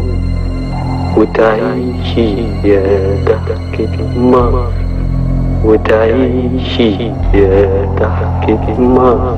وتعيشي يا ضحكة مصر وتعيشي يا ضحكة مصر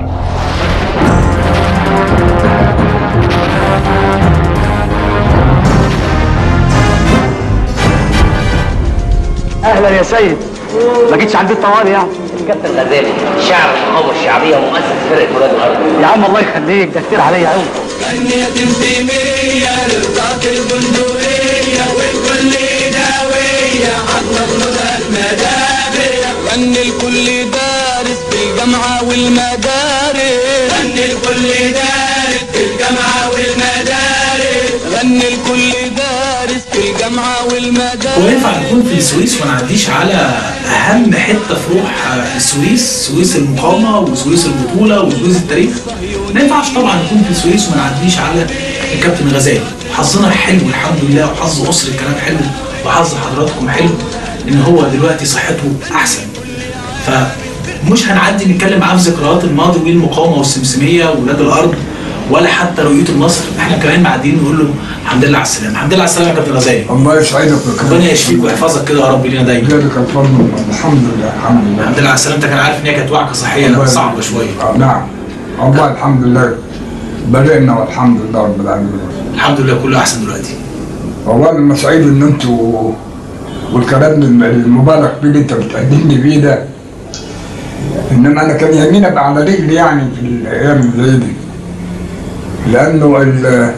اهلا يا سيد ما جيتش عند الطوالي يعني كابتن غزالي شاعر القوة الشعبية ومؤسس فرقة ولاد الأرض يا عم الله يخليك ده كتير عليا قوي غني يا تمتمية للطاق البندقية والكل داوية عطر مدى المدابر غني الكل دارس في الجامعة والمدارس غني الكل دارس في الجامعة والمدارس غني الكل دارس في الجامعة والمدارس هو ينفع نكون في السويس وما نعديش على اهم حته في روح آه، السويس سويس المقاومه وسويس البطوله وسويس التاريخ ما ينفعش طبعا نكون في السويس وما نعديش على الكابتن غزالي حظنا حلو الحمد لله وحظ اسر الكلام حلو وحظ حضراتكم حلو ان هو دلوقتي صحته احسن فمش هنعدي نتكلم معاه في ذكريات الماضي والمقاومه والسمسميه وولاد الارض ولا حتى رؤيه النصر احنا كمان معديين نقول له الحمد لله على السلامه الحمد لله على السلامه يا كابتن غزالي الله يسعدك ربنا يشفيك ويحفظك كده يا رب لينا دايما ذلك الفضل الحمد لله الحمد لله الحمد لله على سلامتك انا عارف ان هي كانت وعكه صحيه صعبه شويه آه، نعم والله الحمد لله بدأنا والحمد لله رب العالمين الحمد لله كله احسن دلوقتي والله انا سعيد ان انتوا والكلام المبالغ فيه اللي انت بتقدمني فيه ده انما انا كان يهمني ابقى على رجلي يعني في الايام اللي زي دي لانه ال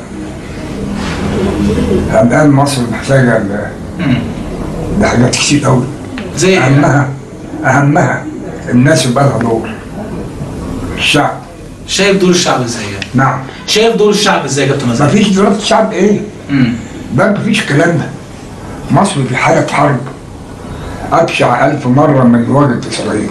الان مصر محتاجه ل- لحاجات كتير قوي زي اهمها اهمها الناس يبقى لها دور الشعب شايف دور الشعب ازاي يعني؟ نعم شايف دور الشعب ازاي يا كابتن غزالي؟ مفيش دور الشعب ايه؟ ده مفيش كلام ده مصر في حالة حرب أبشع ألف مرة من مواجهة إسرائيل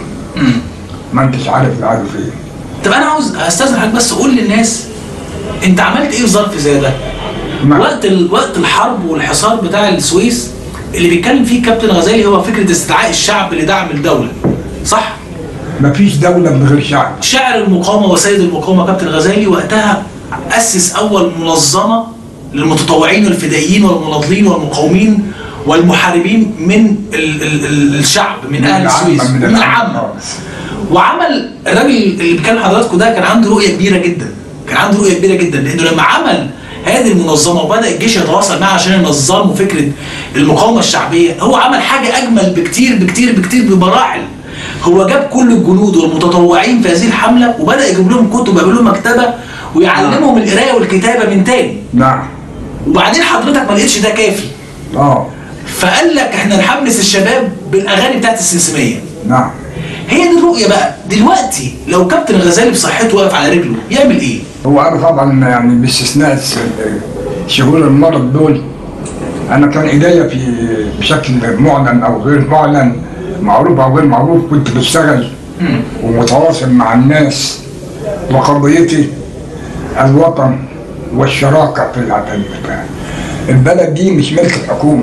ما أنتش عارف العدو فين طب انا عاوز استاذن حضرتك بس قول للناس انت عملت ايه في ظرف زي ده؟ وقت ال... وقت الحرب والحصار بتاع السويس اللي بيتكلم فيه كابتن غزالي هو فكره استدعاء الشعب لدعم الدوله صح؟ مفيش دولة من غير شعب شاعر المقاومه وسيد المقاومه كابتن غزالي وقتها اسس اول منظمه للمتطوعين والفدائيين والمناضلين والمقاومين والمحاربين من ال ال ال الشعب من اهل العامة، السويس من من العامه وعمل الراجل اللي بيتكلم حضراتكم ده كان عنده رؤيه كبيره جدا كان عنده رؤيه كبيره جدا لانه لما عمل هذه المنظمه وبدا الجيش يتواصل معها عشان ينظموا فكره المقاومه الشعبيه هو عمل حاجه اجمل بكتير بكتير بكتير بمراحل هو جاب كل الجنود والمتطوعين في هذه الحمله وبدا يجيب لهم كتب ويعمل لهم مكتبه ويعلمهم القرايه والكتابه من تاني نعم وبعدين حضرتك ما لقيتش ده كافي اه فقال لك احنا نحمس الشباب بالاغاني بتاعت السمسميه نعم هي دي الرؤيه بقى دلوقتي لو كابتن غزالي بصحته واقف على رجله يعمل ايه؟ هو أنا طبعا يعني باستثناء الس- شهور المرض دول أنا كان إيديا في بشكل معلن أو غير معلن معروف أو غير معروف كنت بشتغل ومتواصل مع الناس وقضيتي الوطن والشراكة في العمل البلد دي مش ملك الحكومة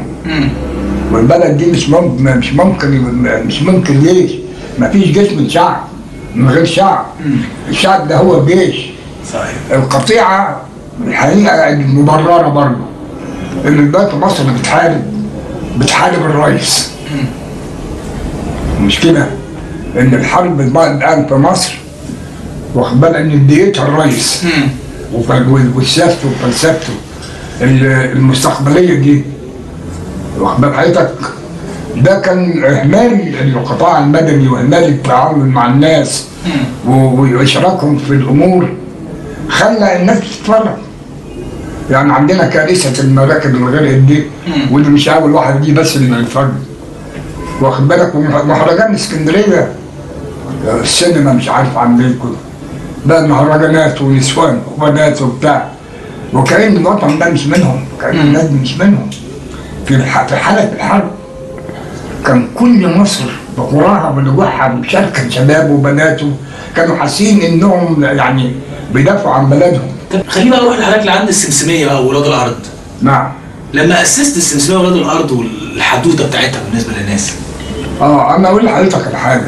والبلد دي مش ممكن مش ممكن مش ممكن ليش؟ مفيش جيش من شعب من غير شعب الشعب ده هو الجيش صحيح القطيعة الحقيقة المبررة برضه إن دلوقتي مصر بتحارب بتحارب الرئيس المشكلة إن الحرب الآن في مصر واخد بالك إن ديتها الرئيس وف- وسياسته وفلسفته ال- المستقبلية دي واخد بال حضرتك ده كان إهمال القطاع المدني وإهمال التعامل مع الناس و- وإشراكهم في الأمور خلى الناس تتفرج يعني عندنا كارثة المراكب الغرق دي واللي مش أول واحد دي بس اللي بيتفرج واخد بالك ومهرجان اسكندريه السينما مش عارف عاملين كده بقى مهرجانات ونسوان وبنات وبتاع وكأن الوطن ده مش منهم كأن الناس دي مش منهم في الح- في حالة الحرب كان كل مصر بقراها بلجوحها مشاركة شباب وبناته كانوا حاسين انهم يعني بيدافعوا عن بلدهم طب خلينا بقى نروح لحضرتك لعند السمسميه بقى وولاد الارض نعم لما اسست السمسميه وولاد الارض والحدوته بتاعتها بالنسبه للناس اه انا اقول لحضرتك على حاجه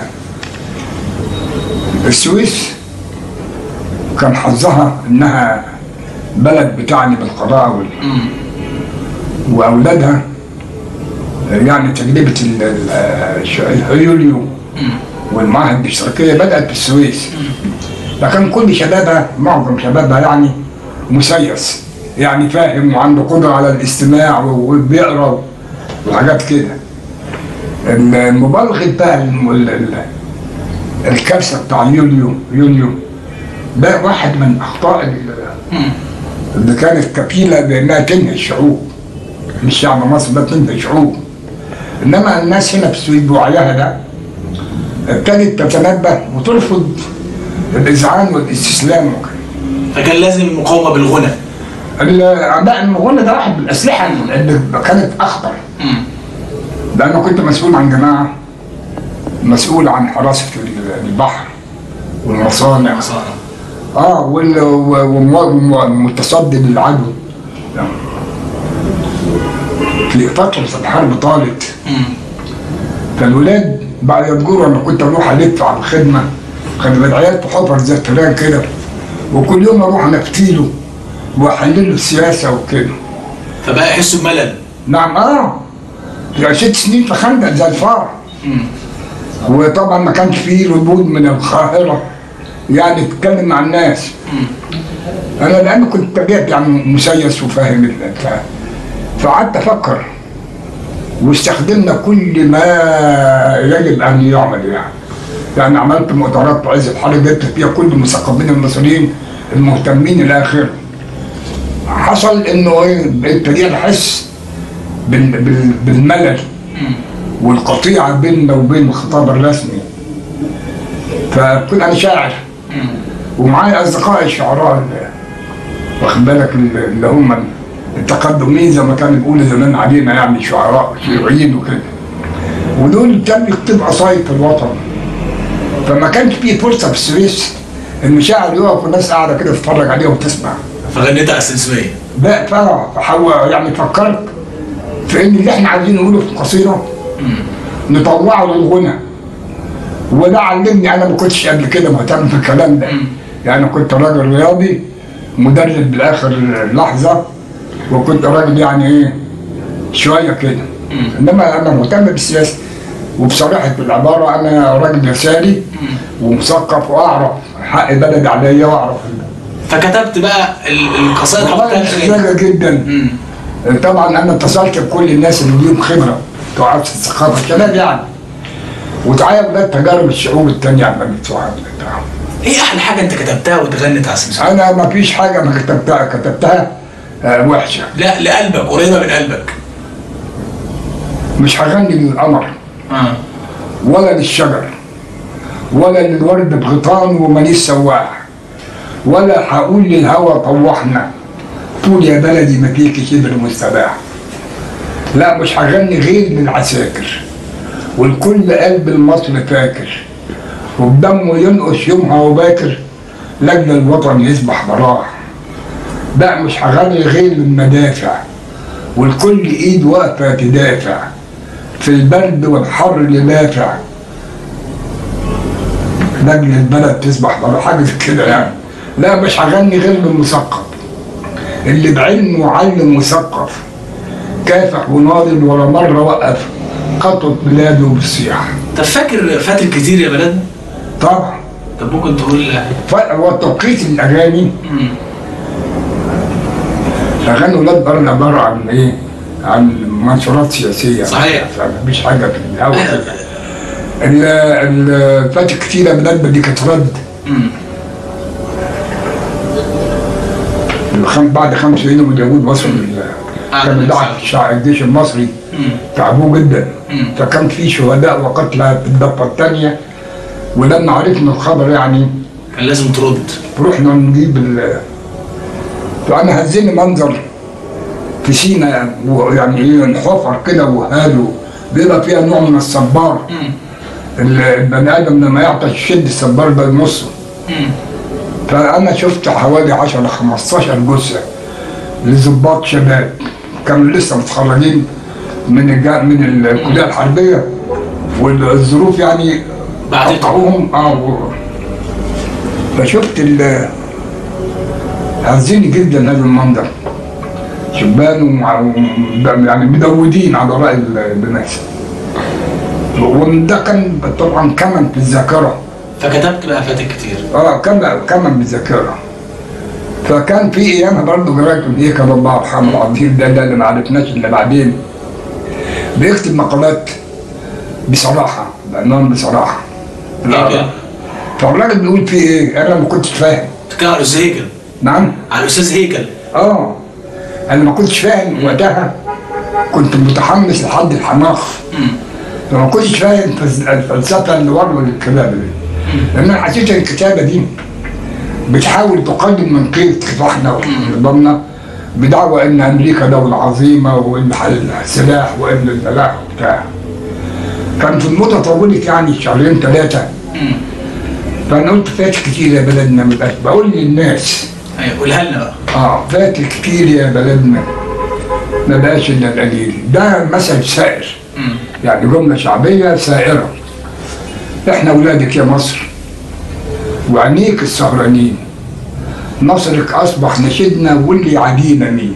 السويس كان حظها انها بلد بتعني بالقضاء وال... واولادها يعني تجربه ال- ال- الش- الهيوليو والمعاهد الاشتراكيه بدات بالسويس لكن كل شبابها معظم شبابها يعني مسيس يعني فاهم وعنده قدره على الاستماع وبيقرا وحاجات كده المبالغه بقى الم- ال- ال- الكارثه بتاع يوليو يوليو ده واحد من اخطاء ال- اللي كانت كفيله بانها تنهي الشعوب مش شعب مصر ده تنهي الشعوب انما الناس هنا في السويد بوعيها ده ابتدت تتنبه وترفض الاذعان والاستسلام وكده فكان لازم مقاومه بالغنى لا الغنى ده واحد من الاسلحه اللي كانت اخطر لأنه كنت مسؤول عن جماعة مسؤول عن حراسة البحر والمصانع اه وال- و- وم- ومتصدي للعدو في فترة الحرب طالت فالولاد بعد يذكروا لما كنت اروح الف على الخدمة كان العيال في حفر زي الفيران كده وكل يوم اروح انفتيله واحلل له السياسة وكده فبقى يحسوا بملل نعم اه يعني ست سنين في خندق زي الفار وطبعا ما كانش فيه ردود من القاهرة يعني تتكلم مع الناس انا لان كنت جيت يعني مسيس وفاهم ال- بتاع. فقعدت افكر واستخدمنا كل ما يجب ان يعمل يعني يعني عملت مؤتمرات في عز الحرب جبت فيها كل المثقفين المصريين المهتمين الى اخره حصل انه ايه ابتديت احس بال- بال- بالملل والقطيعه بيننا وبين الخطاب الرسمي فكنت انا شاعر ومعايا اصدقائي الشعراء اللي- واخد بالك اللي اللي هم التقدمين زي ما كانوا بيقولوا زمان علينا يعني شعراء شيوعيين وكده ودول كانوا يكتبوا قصايد في الوطن فما كانش فيه فرصه في السويس ان شاعر يقف والناس قاعده كده تتفرج عليه وتسمع فغنيتها على السمسميه لا فرع فحو يعني فكرت في ان اللي احنا عايزين نقوله في القصيده نطلعه للغنى وده علمني انا ما كنتش قبل كده مهتم بالكلام ده يعني كنت راجل رياضي مدرب بالاخر لحظه وكنت راجل يعني ايه شويه كده انما انا مهتم بالسياسه وبصراحه العباره انا راجل رسالي ومثقف واعرف حق بلدي عليا واعرف فكتبت بقى ال- القصائد والله حطيتها سذاجة جدا طبعا انا اتصلت بكل الناس اللي ليهم خبره بتوع عرف الثقافه الشباب يعني وتعالى بقى تجارب الشعوب التانية عمال بتوعها بتاعهم ايه احلى حاجه انت كتبتها واتغنت على السمسميه انا ما فيش حاجه ما كتبتها كتبتها آه وحشه لا لقلبك قريبه من قلبك مش هغني للقمر اه ولا للشجر ولا للورد بغيطان ومانيش سواح ولا هقول للهوى طوحنا طول يا بلدي ما فيك شبر مستباح لا مش هغني غير للعساكر والكل قلب المصر فاكر وبدمه ينقش يومها وباكر لاجل الوطن يسبح براح لا مش هغني غير للمدافع والكل ايد واقفه تدافع في البرد والحر اللي دافع لاجل البلد تسبح براح حاجه زي كده يعني لا مش هغني غير للمثقف اللي بعلم وعلم مثقف كافح وناضل ولا مره وقف خطوه بلاده بالصياح طب فاكر فاتر كتير يا بلدنا طبعا طب ممكن تقول هو توقيت الاغاني اغاني ولاد بره عباره عن ايه؟ عن منشورات سياسيه صحيح. مفيش حاجه في الهوا كده ال- ال- فاتت كتيره بلاد دي كانت رد الخم- بعد خمس سنين واليهود وصلوا لل- كان دعت الشع- الجيش المصري تعبوه جدا فكان في شهداء وقتلى في الضفه الثانيه ولما عرفنا الخبر يعني كان لازم ترد رحنا نجيب ال فانا هزني منظر في سينا ويعني ايه انحفر كده وهاله بيبقى فيها نوع من الصبار البني ادم لما يعطش يشد الصبار ده يمصه فانا شفت حوالي 10 15 جثه لضباط شباب كانوا لسه متخرجين من الجا من الكليه الحربيه والظروف يعني قطعوهم اه و- فشفت ال هزني جدا هذا المنظر شبان ومع- وم- يعني مدودين على راي الناس وده كان طبعا كمن في الذاكره فكتبت بقى فاتك كتير اه كمن كمن بالذاكره فكان في ايامها برضه قريت هيك الله يرحمه العظيم ده ده اللي ما عرفناش الا بعدين بيكتب مقالات بصراحه بعنوان بصراحه لا فالراجل بيقول فيه ايه؟ انا ما كنتش فاهم بتتكلم على الاستاذ هيكل نعم على الاستاذ هيكل اه انا ما كنتش فاهم وقتها كنت متحمس لحد الحماق فما كنتش فاهم فلس- الفلسفه اللي ورا الكتابه دي لان انا حسيت ان الكتابه دي بتحاول تقدم من قيمه احنا ونظامنا بدعوى ان امريكا دوله عظيمه وان حل السلاح وان البلاء وبتاع كان في المدة طولت يعني شهرين ثلاثة فأنا قلت فات كتير يا بلدنا ما بقاش بقول للناس ايوه قولها لنا بقى اه فات كتير يا بلدنا ما بقاش إلا القليل ده مثل سائر يعني جملة شعبية سائرة احنا ولادك يا مصر وعينيك السهرانين نصرك أصبح نشدنا واللي يعادينا مين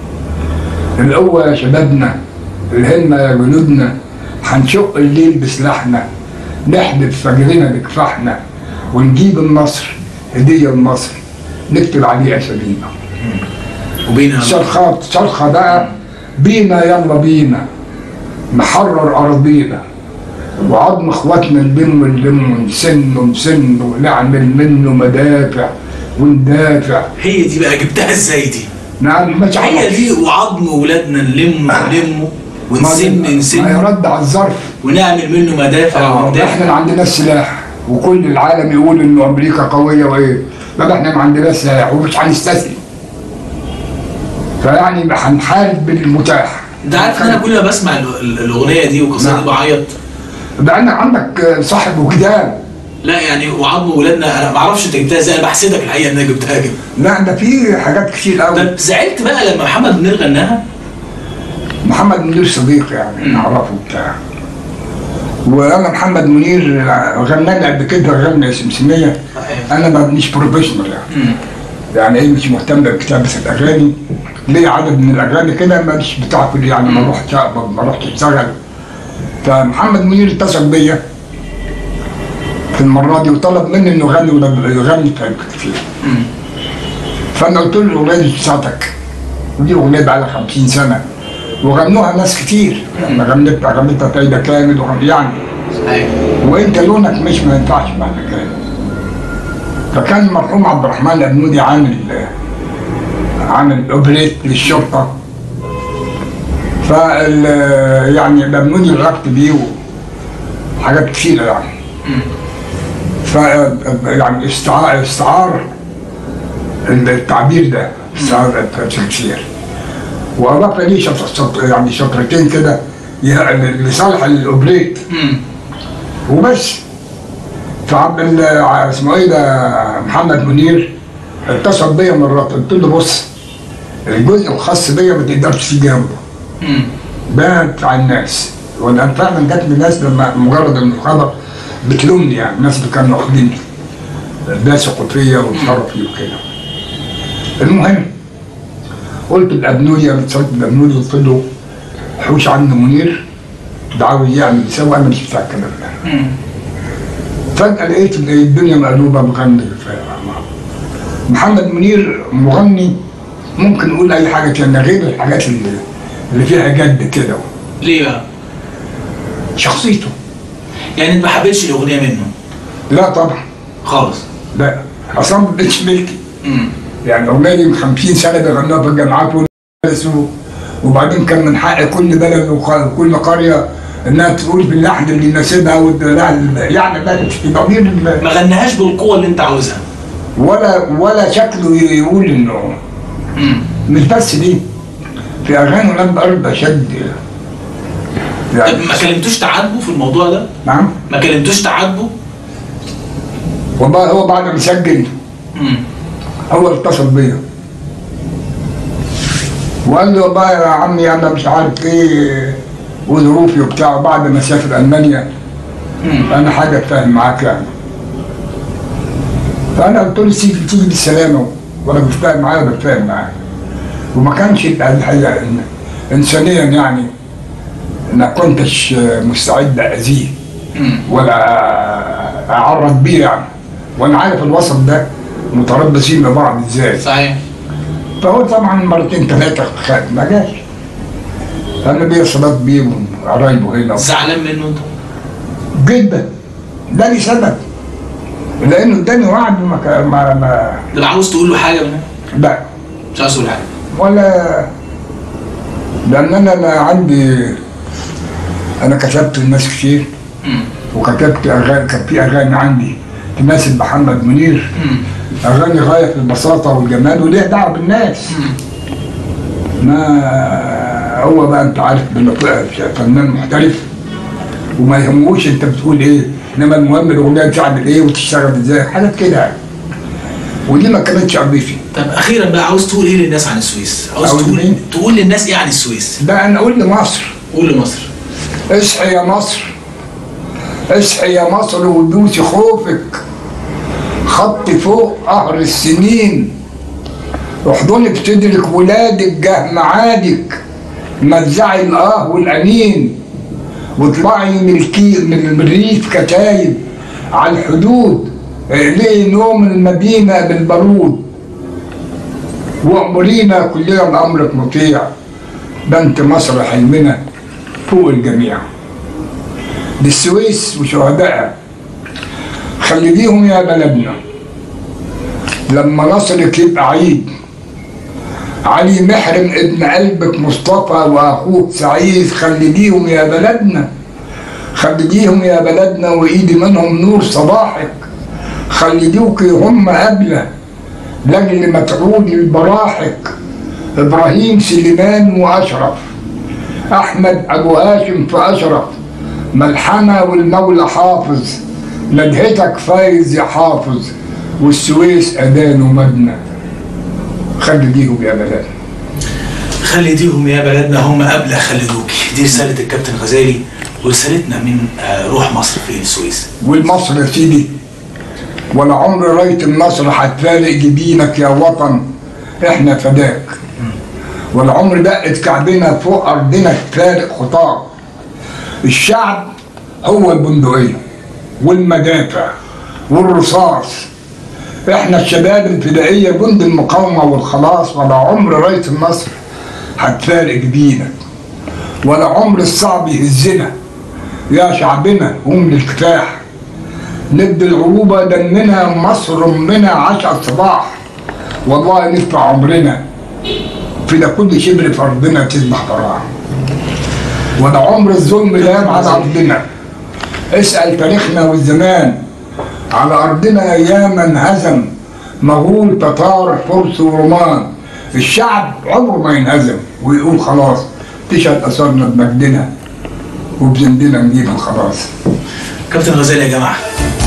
القوة يا شبابنا الهمة يا جنودنا هنشق الليل بسلاحنا نحدف فجرنا بكفاحنا ونجيب النصر هدية لمصر نكتب عليه أسامينا وبينا صرخات صرخة بقى بينا يلا بينا نحرر أراضينا وعظم اخواتنا نلم نلم ونسن ونسن ونعمل منه مدافع وندافع هي دي بقى جبتها ازاي دي؟ نعم ما هي دي وعظم ولادنا نلم نلمه ونسن نسن ما يرد على الظرف ونعمل منه مدافع آه وندافع احنا اللي عندنا السلاح وكل العالم يقول انه امريكا قويه وايه لا احنا ما عندناش سلاح ومش هنستسلم فيعني هنحارب بالمتاح انت عارف ان انا كل ما بسمع ال- ال- الاغنيه دي والقصيده دي بعيط ده عندك عندك صاحب وجدان لا يعني وعظم ولادنا انا ما اعرفش انت جبتها ازاي انا بحسدك الحقيقه ان انا جبتها كده لا ده في حاجات كتير قوي طب زعلت بقى لما محمد منير غناها؟ محمد منير صديق يعني نعرفه بتاع وانا محمد منير غنى لي قبل كده غنى سمسميه انا ما مش بروفيشنال يعني يعني ايه مش مهتم بكتابه الاغاني ليه عدد من الاغاني كده مش بتاع كل يعني ما رحتش اقبض ما رحتش اشتغل فمحمد منير اتصل بيا في المره دي وطلب مني انه يغني ولا يغني في كتير فانا قلت له الاغنيه دي بتاعتك ودي اغنيه بقى لها 50 سنه وغنوها ناس كتير انا غنيت غنيتها فايده كامل وغن- يعني وانت لونك مش ما ينفعش مع الاغاني فكان المرحوم عبد الرحمن الابنودي عامل عامل اوبريت للشرطه فال يعني الابنودي لعبت بيه وحاجات كتيره يعني ف يعني استعار استعار التعبير ده استعار التمثيل واضاف لي شط شط يعني شطرتين كده يه- لصالح الاوبريت وبس فعبد ال- اسمه ايه ده محمد منير اتصل بيا مرات قلت له بص الجزء الخاص بيا ما تقدرش تيجي جنبه ده بتاع الناس وانا فعلا جاتني ناس لما مجرد ان الخبر بتلومني يعني الناس اللي كانوا واخديني الناس قطريه وشرفي وكده المهم قلت الابنودي انا اتصلت بالابنودي قلت له حوش عني منير ده عاوز يعمل يسوي انا مش بتاع الكلام ده فجاه لقيت إن الدنيا مقلوبه بغني ف- محمد منير مغني ممكن نقول اي حاجه تانية غير الحاجات اللي, اللي فيها جد كده ليه بقى؟ شخصيته يعني انت ما حبيتش الاغنيه منه لا طبعا خالص لا اصلا ما بقتش ملكي يعني الاغنيه دي من 50 سنه بيغنوها في الجامعات والناس و- وبعدين كان من حق كل بلد وخ- وكل قريه انها تقول باللحن اللي يناسبها واللحن يعني ده في ضمير ال- ما غناهاش بالقوه اللي انت عاوزها ولا ولا شكله يقول انه مش بس دي في اغاني ولاد ارض اشد طب ما كلمتوش تعاتبه في الموضوع ده؟ نعم ما كلمتوش تعاتبه؟ والله هو بعد ما سجل هو اتصل بيا وقال لي والله يا عمي انا مش عارف ايه وظروفي وبتاع بعد ما سافر المانيا انا حاجه اتفاهم معاك يعني فانا قلت له تيجي تيجي بالسلامه وانا بتفاهم معاه بتفاهم معاه وما كانش الحقيقه إن- انسانيا يعني ما كنتش مستعد اذيه ولا اعرض بيه يعني وانا عارف الوسط ده متربصين ببعض ازاي صحيح فهو طبعا مرتين ثلاثه خد ما جاش انا ليا صلات بيه وقرايبه هنا زعلان منه انت؟ جدا ده لي سبب لانه اداني وعد ما كان- ما, ما طب عاوز تقول له حاجه منها؟ لا مش عاوز تقول حاجه ولا لان انا أنا عندي انا كتبت لناس كتير وكتبت اغاني كان في اغاني عندي تناسب محمد منير اغاني غايه في البساطه والجمال وليه دعوه بالناس ما هو بقى انت عارف بنطلع فنان محترف وما يهموش انت بتقول ايه انما المهم الاغنيه تعمل ايه وتشتغل ازاي حاجات كده ودي ما كانتش عبيتي طب اخيرا بقى عاوز تقول ايه للناس عن السويس؟ عاوز عاوز تقول مين؟ تقول للناس ايه عن السويس؟ ده انا اقول لمصر قول لمصر اصحي يا مصر اصحي يا مصر ودوسي خوفك خط فوق قهر السنين احضنك تدرك ولادك جه معادك مزعي الاه والانين واطلعي من الكي من الريف كتايب على الحدود اقلقي نوم المدينه بالبارود وامرينا كلنا بامرك مطيع ده انت مصر حلمنا فوق الجميع دي السويس وشهدائها خليهم يا بلدنا لما نصرك يبقى عيد علي محرم ابن قلبك مصطفى واخوك سعيد خليهم يا بلدنا خليهم يا بلدنا وايدي منهم نور صباحك خليوك هم قبله لاجل ما تعودي البراحك ابراهيم سليمان واشرف احمد ابو هاشم فاشرف ملحمه والمولى حافظ ندهتك فايز يا حافظ والسويس اذان ومدنى خلي ديهم يا بلد خلي ديهم يا بلدنا هم قبل خلدوكي دي رساله الكابتن غزالي ورسالتنا من آه، روح مصر في السويس والمصر يا سيدي ولا عمر راية النصر هتفارق جبينك يا وطن احنا فداك ولا عمر دقت كعبنا فوق ارضنا تفارق خطاك الشعب هو البندقية والمدافع والرصاص احنا الشباب الفدائية جند المقاومة والخلاص ولا عمر راية النصر هتفارق جبينك ولا عمر الصعب يهزنا يا شعبنا قوم للكفاح ندي العروبة دمنا مصر أمنا عشا صباح والله ندفع عمرنا في ده كل شبر في أرضنا تذبح براح ولا عمر الظلم لام على أرضنا اسأل تاريخنا والزمان على أرضنا أياما انهزم مغول تتار فرس ورومان الشعب عمره ما ينهزم ويقول خلاص تشهد أثرنا بمجدنا وبزندنا نجيب الخلاص كابتن غزالي يا جماعه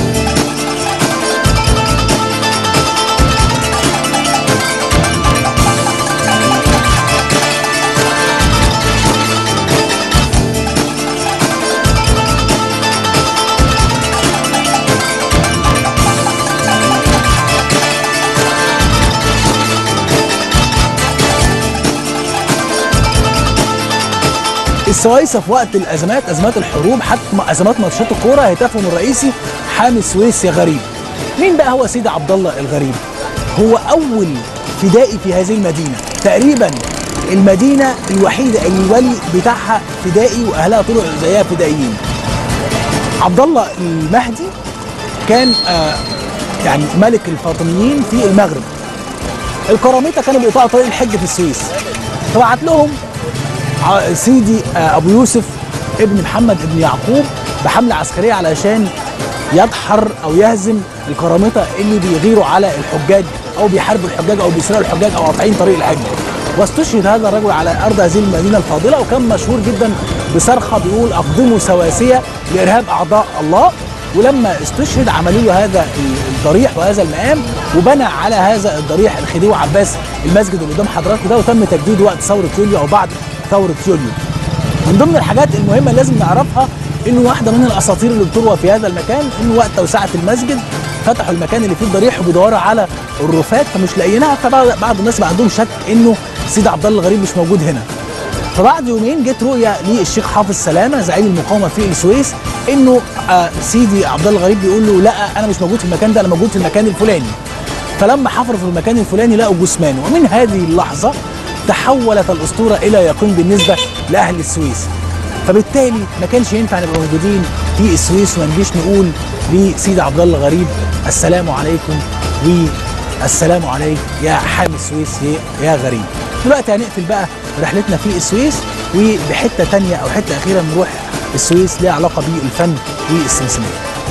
السويسة في وقت الازمات ازمات الحروب حتى ازمات ماتشات الكوره هتافهم الرئيسي حامي السويس يا غريب مين بقى هو سيدي عبد الله الغريب هو اول فدائي في هذه المدينه تقريبا المدينه الوحيده اللي الولي بتاعها فدائي واهلها طلعوا زيها فدائيين عبد الله المهدي كان آه يعني ملك الفاطميين في المغرب الكراميطه كانوا بيقطعوا طريق الحج في السويس فبعت لهم ع- سيدي آه، ابو يوسف ابن محمد ابن يعقوب بحمله عسكريه علشان يدحر او يهزم الكرامطه اللي بيغيروا على الحجاج او بيحاربوا الحجاج او بيسرقوا الحجاج او قاطعين طريق الحج واستشهد هذا الرجل على ارض هذه المدينه الفاضله وكان مشهور جدا بصرخه بيقول اقدموا سواسيه لارهاب اعضاء الله ولما استشهد عملوا له هذا الضريح وهذا المقام وبنى على هذا الضريح الخديوي عباس المسجد اللي قدام حضراتكم ده وتم تجديده وقت ثوره يوليو او بعد ثوره يوليو. من ضمن الحاجات المهمه اللي لازم نعرفها انه واحده من الاساطير اللي بتروى في هذا المكان انه وقت توسعه المسجد فتحوا المكان اللي فيه الضريح وبيدوروا على الرفات فمش لاقيينها فبعض بعض الناس بقى عندهم شك انه سيدي عبد الله الغريب مش موجود هنا. فبعد يومين جت رؤيه للشيخ حافظ سلامه زعيم المقاومه في السويس انه آه سيدي عبد الله الغريب بيقول له لا انا مش موجود في المكان ده انا موجود في المكان الفلاني فلما حفروا في المكان الفلاني لقوا جثمان ومن هذه اللحظه تحولت الاسطوره الى يقين بالنسبه لاهل السويس فبالتالي ما كانش ينفع نبقى موجودين في السويس وما نجيش نقول لسيدي عبد الله الغريب السلام عليكم والسلام عليك يا حامي السويس يا- يا غريب دلوقتي هنقفل بقى رحلتنا في السويس وبحته تانية او حته اخيره نروح السويس ليها علاقه بالفن والسمسميه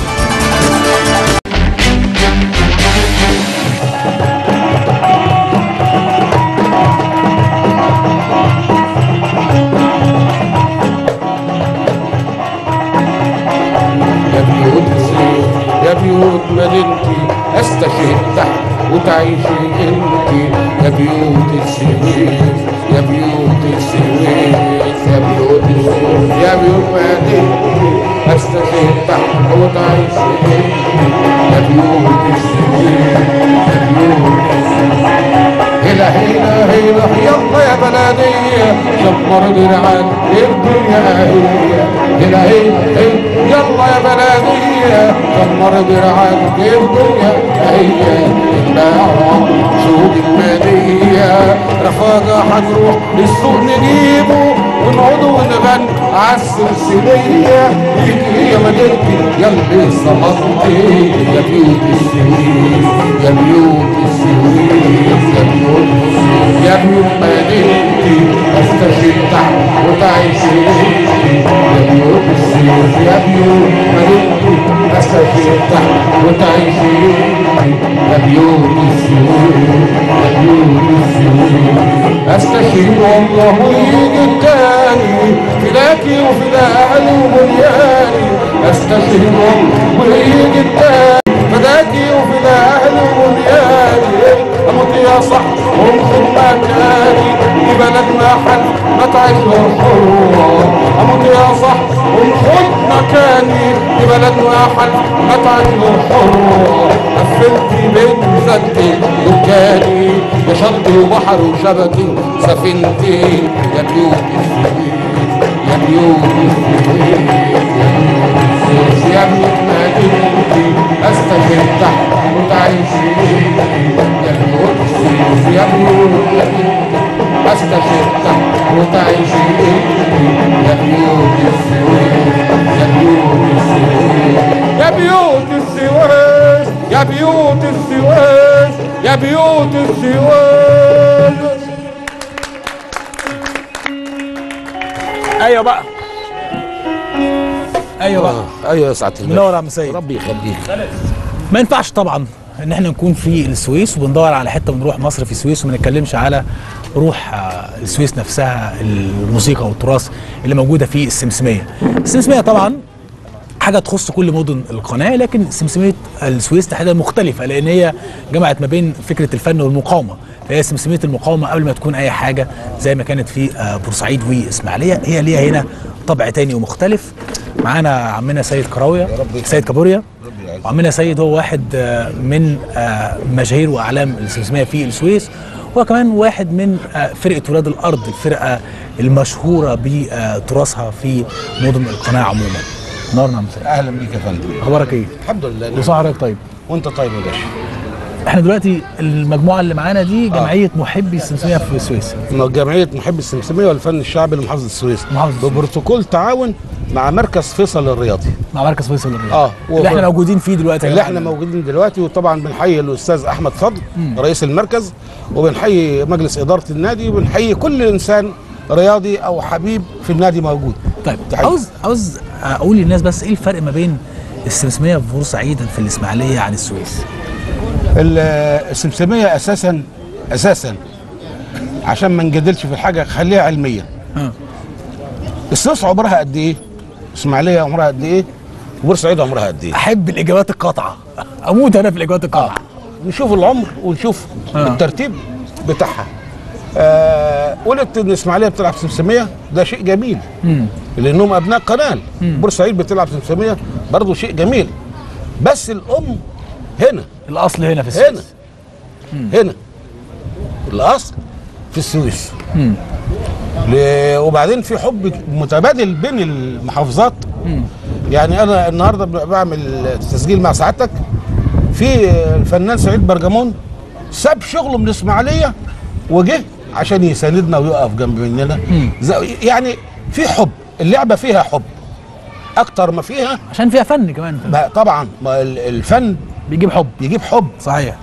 يا بيوت السيف يا بيوت مدينتي استشهد تحت وتعيشي انتي يا بيوت السويس يا بيوت السويس يا بيوت السويس يا بيوت مدينتي استشهد تحت وتعيشي انتي يا بيوت السويس يا بيوت السويس هلا هلا هلا يلا يا بلدية شمر درعان الدنيا هي هلا هلا هلا يلا يا بلدية شمر درعان الدنيا هي الباعة سوق المدية رفاقة هنروح للسوق نجيبه ونقعدوا ونغني عالسلسلية يجي يا مدينتي يا اللي صمتي يا بيوت السويس يا بيوت السويس يا بيوت السويس يا بيوت مدينتي استشهد تحت وتعيشي يا بيوت السويس يا بيوت مدينتي استشهد تحت وتعيشي يا بيوت السويس يا بيوت السويس استشهد والله ويجي التاني فداكي وفداء وبنياني استشهد والله ويجي التاني فداكي وفداء وبنياني اموت يا صح وانخذ مكاني في بلدنا حد ما تعيش الحرة اموت يا صح وانخذ مكاني في بلدنا حد ما تعيش الحرة قفلتي بين زدي دكاني يا شط وبحر وشبكي سفينتي يا بيوت السويس يا بيوت السويس يا بيوت السويس يا بيوت مدينتي استشهد تحت وتعيشي يا بيوت السويس يا بيوت مدينتي استشهد تحت وتعيشي يا بيوت السويس يا بيوت السويس يا بيوت السويس يا بيوت السويس يا بيوت السويس ايوه بقى ايوه بقى ايوه يا سعاده الباشا منور يا عم سيد ربي يخليك ما ينفعش طبعا ان احنا نكون في السويس وبندور على حته من روح مصر في السويس وما نتكلمش على روح آه، السويس نفسها الموسيقى والتراث اللي موجوده في السمسميه. السمسميه طبعا حاجه تخص كل مدن القناه لكن سمسميه السويس تحديدا مختلفه لان هي جمعت ما بين فكره الفن والمقاومه فهي سمسميه المقاومه قبل ما تكون اي حاجه زي ما كانت في آه، بورسعيد واسماعيليه هي ليها هنا طبع تاني ومختلف معانا عمنا سيد كراويه سيد كابوريا وعمنا سيد هو واحد آه، من آه، مشاهير واعلام السمسميه في السويس وكمان واحد من آه، فرقه ولاد الارض الفرقه المشهوره بتراثها في مدن القناه عموما نورنا عم سيد اهلا بيك يا فندم اخبارك ايه؟ الحمد لله نعم. وصحرك طيب وانت طيب يا باشا احنا دلوقتي المجموعه اللي معانا دي جمعيه محبي السمسميه في السويس جمعيه محب السمسميه والفن الشعبي لمحافظه السويس محافظة ببروتوكول تعاون مع مركز فيصل الرياضي مع مركز فيصل الرياضي اه اللي احنا موجودين فيه دلوقتي يا اللي جماعة. احنا موجودين دلوقتي وطبعا بنحيي الاستاذ احمد فضل رئيس المركز وبنحيي مجلس اداره النادي وبنحيي كل انسان رياضي او حبيب في النادي موجود طيب تحية. عاوز عاوز اقول للناس بس ايه الفرق ما بين السمسميه في بورسعيد في الاسماعيليه عن السويس ال- السمسميه اساسا اساسا عشان ما نجادلش في الحاجه خليها علميه اه السويس عمرها قد ايه؟ اسماعيليه عمرها قد ايه؟ وبورسعيد عمرها قد ايه؟ احب الاجابات القاطعه اموت انا في الاجابات القاطعه نشوف العمر ونشوف آه. الترتيب بتاعها آه قلت ان الاسماعيليه بتلعب سمسميه ده شيء جميل مم. لانهم ابناء قناه بورسعيد بتلعب سمسميه برضه شيء جميل بس الام هنا الاصل هنا في السويس هنا هنا الاصل في السويس مم. ل- وبعدين في حب متبادل بين المحافظات يعني انا النهارده ب- بعمل تسجيل مع سعادتك في الفنان سعيد برجمون ساب شغله من الاسماعيليه وجه عشان يساندنا ويقف جنب مننا زي- يعني في حب اللعبه فيها حب اكتر ما فيها عشان فيها فن كمان ما طبعا ما ال- الفن بيجيب حب يجيب حب صحيح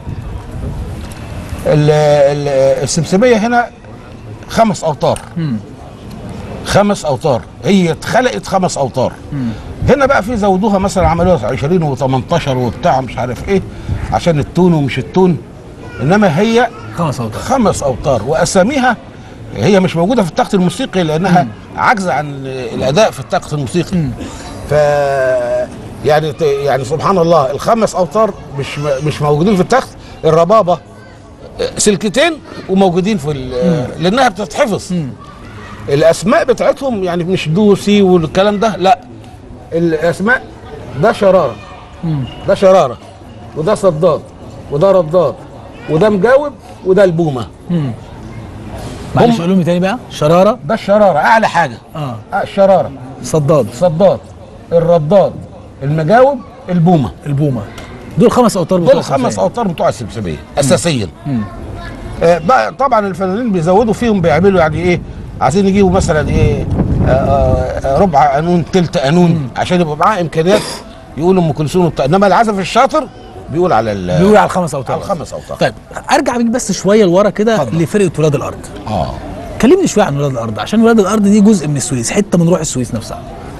ال- ال- السمسميه هنا خمس اوتار مم. خمس اوتار هي اتخلقت خمس اوتار هنا بقى في زودوها مثلا عملوها 20 و18 وبتاع مش عارف ايه عشان التون ومش التون انما هي خمس اوتار خمس اوتار واساميها هي مش موجوده في التخت الموسيقي لانها عاجزه عن الاداء في التخت الموسيقي ف يعني ت- يعني سبحان الله الخمس اوتار مش م- مش موجودين في التخت الربابه سلكتين وموجودين في ال- لانها بتتحفظ الاسماء بتاعتهم يعني مش دوسي والكلام ده لا الاسماء ده شراره ده شراره وده صداد وده رداد وده مجاوب وده البومه مم. معلش قولوا لي تاني بقى شراره ده الشراره اعلى حاجه اه آه، الشراره صداد صداد الرداد المجاوب البومه البومه دول خمس اوتار بتوع دول خمس السمسمية. اوتار بتوع السمسميه اساسيا مم. آه بقى طبعا الفنانين بيزودوا فيهم بيعملوا يعني ايه عايزين يجيبوا مثلا ايه آه آه ربع قانون تلت قانون عشان يبقى معاه امكانيات يقول ام كلثوم وبتاع انما العزف الشاطر بيقول على ال- بيقول على الخمس اوتار على الخمس اوتار طيب ارجع بيك بس شويه لورا كده لفرقه ولاد الارض اه كلمني شويه عن ولاد الارض عشان ولاد الارض دي جزء من السويس حته من روح السويس نفسها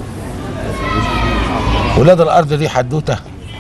ولاد الارض دي حدوته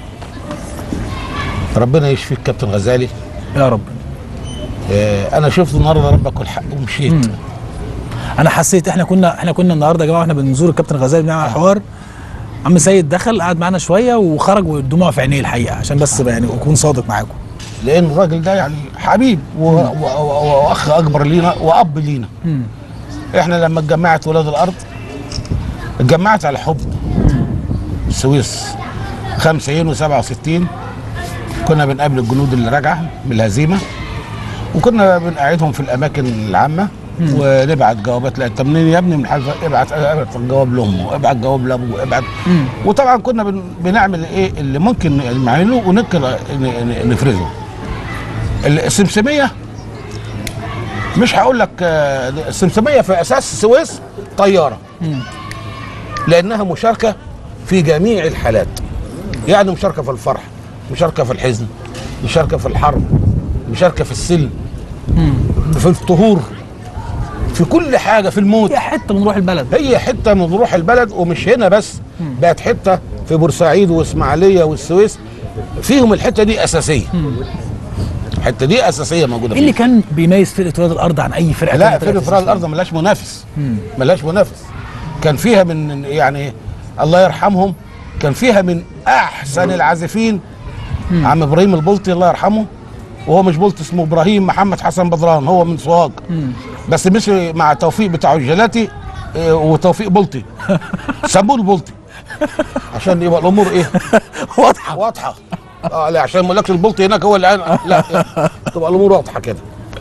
ربنا يشفيك كابتن غزالي يا رب آه انا شفت النهارده ربك والحق ومشيت مم. انا حسيت احنا كنا احنا كنا النهارده يا جماعه واحنا بنزور الكابتن غزالي بنعمل حوار عم سيد دخل قعد معانا شويه وخرج والدموع في عينيه الحقيقه عشان بس يعني اكون صادق معاكم لان الراجل ده يعني حبيب و- و- و- واخ اكبر لينا واب لينا مم. احنا لما اتجمعت ولاد الارض اتجمعت على حب السويس 50 و67 كنا بنقابل الجنود اللي راجعه من الهزيمه وكنا بنقعدهم في الاماكن العامه مم. ونبعت جوابات لا انت منين يا ابني من حلفة ابعت ابعت جواب لامه ابعت جواب لابوه ابعت مم. وطبعا كنا بن- بنعمل ايه اللي ممكن نعمله وننكر ن- ن- نفرزه السمسميه مش هقول لك آه، السمسميه في اساس السويس طياره مم. لانها مشاركه في جميع الحالات يعني مشاركه في الفرح مشاركه في الحزن مشاركه في الحرب مشاركه في السلم مم. في الطهور في كل حاجه في الموت هي حته من روح البلد هي حته من روح البلد ومش هنا بس بقت حته في بورسعيد واسماعيليه والسويس فيهم الحته دي اساسيه الحته دي اساسيه موجوده ايه اللي فيهم. كان بيميز فرقه ولاد الارض عن اي فرقه لا تانية طلعت فرقه في فرقه السويس؟ الارض ملاش منافس مم. ملاش منافس كان فيها من يعني الله يرحمهم كان فيها من احسن العازفين عم ابراهيم البلطي الله يرحمه وهو مش بلطي اسمه ابراهيم محمد حسن بدران هو من سوهاج مم. بس مشي مع توفيق بتاع الجلاتي آه، وتوفيق بلطي سموه البلطي عشان يبقى الامور ايه واضحه واضحه اه لا عشان ما اقولكش البلطي هناك هو اللي عن- لا تبقى الامور واضحه كده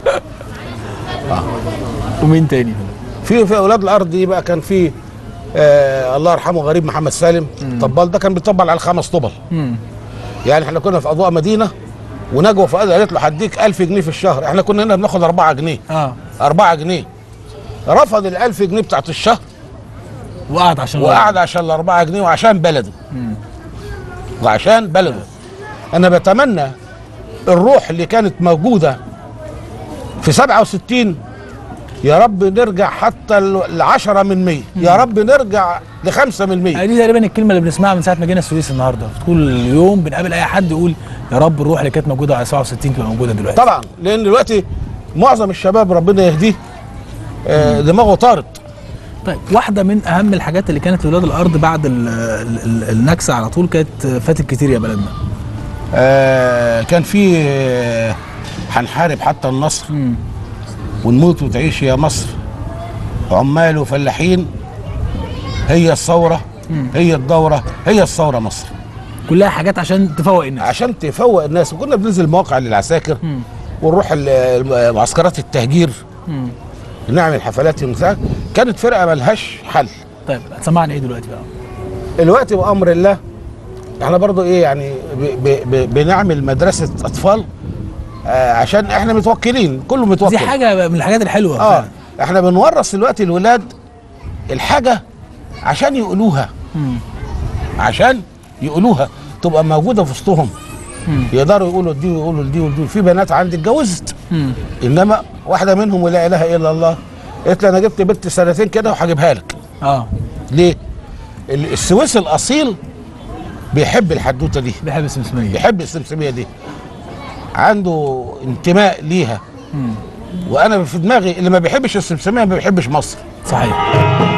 ومين تاني في في اولاد الارض دي بقى كان في آه الله يرحمه غريب محمد سالم طبال ده كان بيطبل على الخمس طبل مم. يعني احنا كنا في اضواء مدينه ونجوى فؤاد قالت له هديك 1000 جنيه في الشهر احنا كنا هنا بناخد 4 جنيه اه 4 جنيه رفض ال 1000 جنيه بتاعت الشهر وقعد عشان وقعد عشان ال 4 جنيه وعشان بلده وعشان بلده انا بتمنى الروح اللي كانت موجوده في 67 يا رب نرجع حتى ل 10 من 100 يا رب نرجع ل 5 من 100 دي تقريبا الكلمه اللي بنسمعها من ساعه ما جينا السويس النهارده كل يوم بنقابل اي حد يقول يا رب الروح اللي كانت موجوده على 67 تبقى موجوده دلوقتي طبعا لان دلوقتي معظم الشباب ربنا يهديه آه، دماغه طارت طيب واحده من اهم الحاجات اللي كانت لولاد الارض بعد ال ال ال النكسه على طول كانت فاتت كتير يا بلدنا آه كان في آه، هنحارب حتى النصر ونموت وتعيش يا مصر عمال وفلاحين هي الثوره هي الدوره هي الثوره مصر كلها حاجات عشان تفوق الناس عشان تفوق الناس وكنا بننزل مواقع للعساكر ونروح ال- ال- معسكرات التهجير نعمل حفلات ونساء كانت فرقه ملهاش حل طيب هتسمعنا ايه دلوقتي بقى الوقت بامر الله احنا برضو ايه يعني ب ب ب بنعمل مدرسه اطفال آه عشان احنا متوكلين كله متوكل دي حاجه من الحاجات الحلوه اه احنا بنورث دلوقتي الولاد الحاجه عشان يقولوها مم. عشان يقولوها تبقى موجوده في وسطهم مم. يقدروا يقولوا دي ويقولوا دي ودي في بنات عندي اتجوزت مم. انما واحده منهم ولا اله الا الله قالت لي انا جبت بنت سنتين كده وهجيبها لك اه ليه؟ ال- السويس الاصيل بيحب الحدوته دي بيحب السمسميه بيحب السمسميه دي عنده انتماء ليها مم. وانا في دماغي اللي ما بيحبش السمسميه ما بيحبش مصر صحيح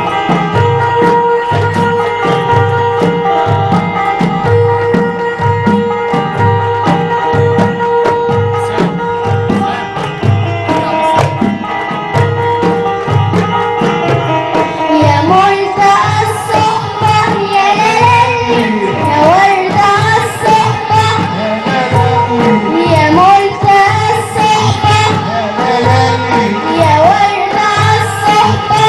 يا ملتقى الصحبة يا لالي يا وردة عالصحبة يا ملتقى الصحبة يا وردة عالصحبة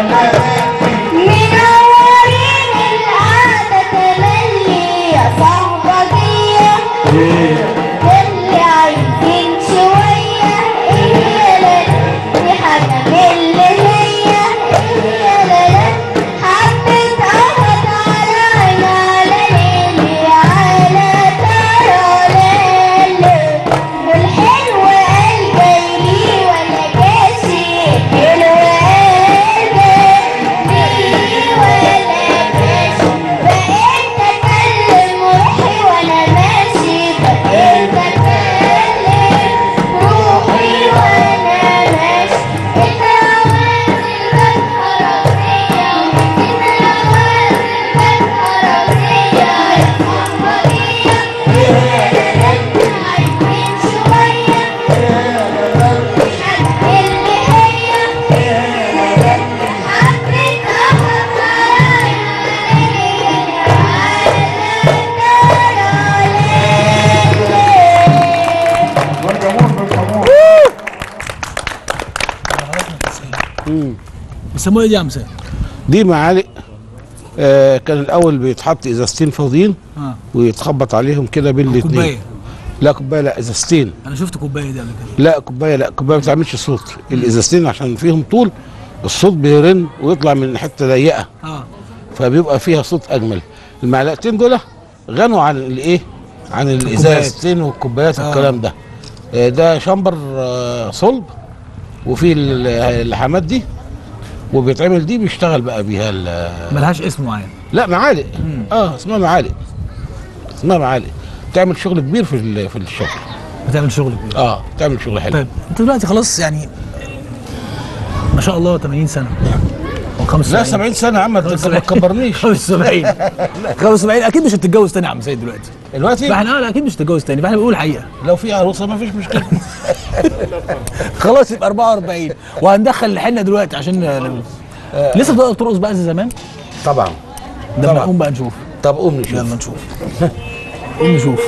منورين القعدة تملي يا صحبة دي اللي عايزين شوية إيه لا دي حاجة من اللي هي إيه لا لا حبة قهوة على عين على ليلي على ترى ليلي والحلو قال جايلي ولا جاشي حلو قال جايلي ولا جاشي بقيت أكلم روحي وأنا ماشي بقيت أكلم روحي وأنا ماشي اتعودت البكرة بيسموها ايه دي يا عم سيد؟ دي معالق آه كان الاول بيتحط ازازتين فاضيين اه ويتخبط عليهم كده بين الاثنين كوبايه لا كوبايه لا ازازتين انا شفت كوبايه دي قبل كده لا كوبايه لا كوبايه ما بتعملش صوت الازازتين عشان فيهم طول الصوت بيرن ويطلع من حته ضيقه اه فبيبقى فيها صوت اجمل المعلقتين دول غنوا عن الايه عن الازازتين والكوبايات آه. والكلام ده آه، ده شمبر آه، صلب وفي ال- اللحامات دي وبيتعمل دي بيشتغل بقى بيها ال- ملهاش اسم معين لا معالق اه اسمها معالق اسمها معالق بتعمل شغل كبير في ال- في الشغل بتعمل شغل كبير اه بتعمل شغل حلو طيب انت دلوقتي خلاص يعني ما شاء الله 80 سنه او لا 75 70 سنه يا عم انت ما تكبرنيش 75 75 اكيد مش هتتجوز تاني يا عم سيد دلوقتي دلوقتي فاحنا اه لا اكيد مش هتتجوز تاني فاحنا بنقول الحقيقه لو في عروسه ما فيش مشكله خلاص يبقى 44 وهندخل الحنه دلوقتي عشان آه. لسه بتقدر ترقص بقى زي زمان طبعا ده طبعا. نقوم بقى نشوف طب قوم نشوف يلا نشوف قوم نشوف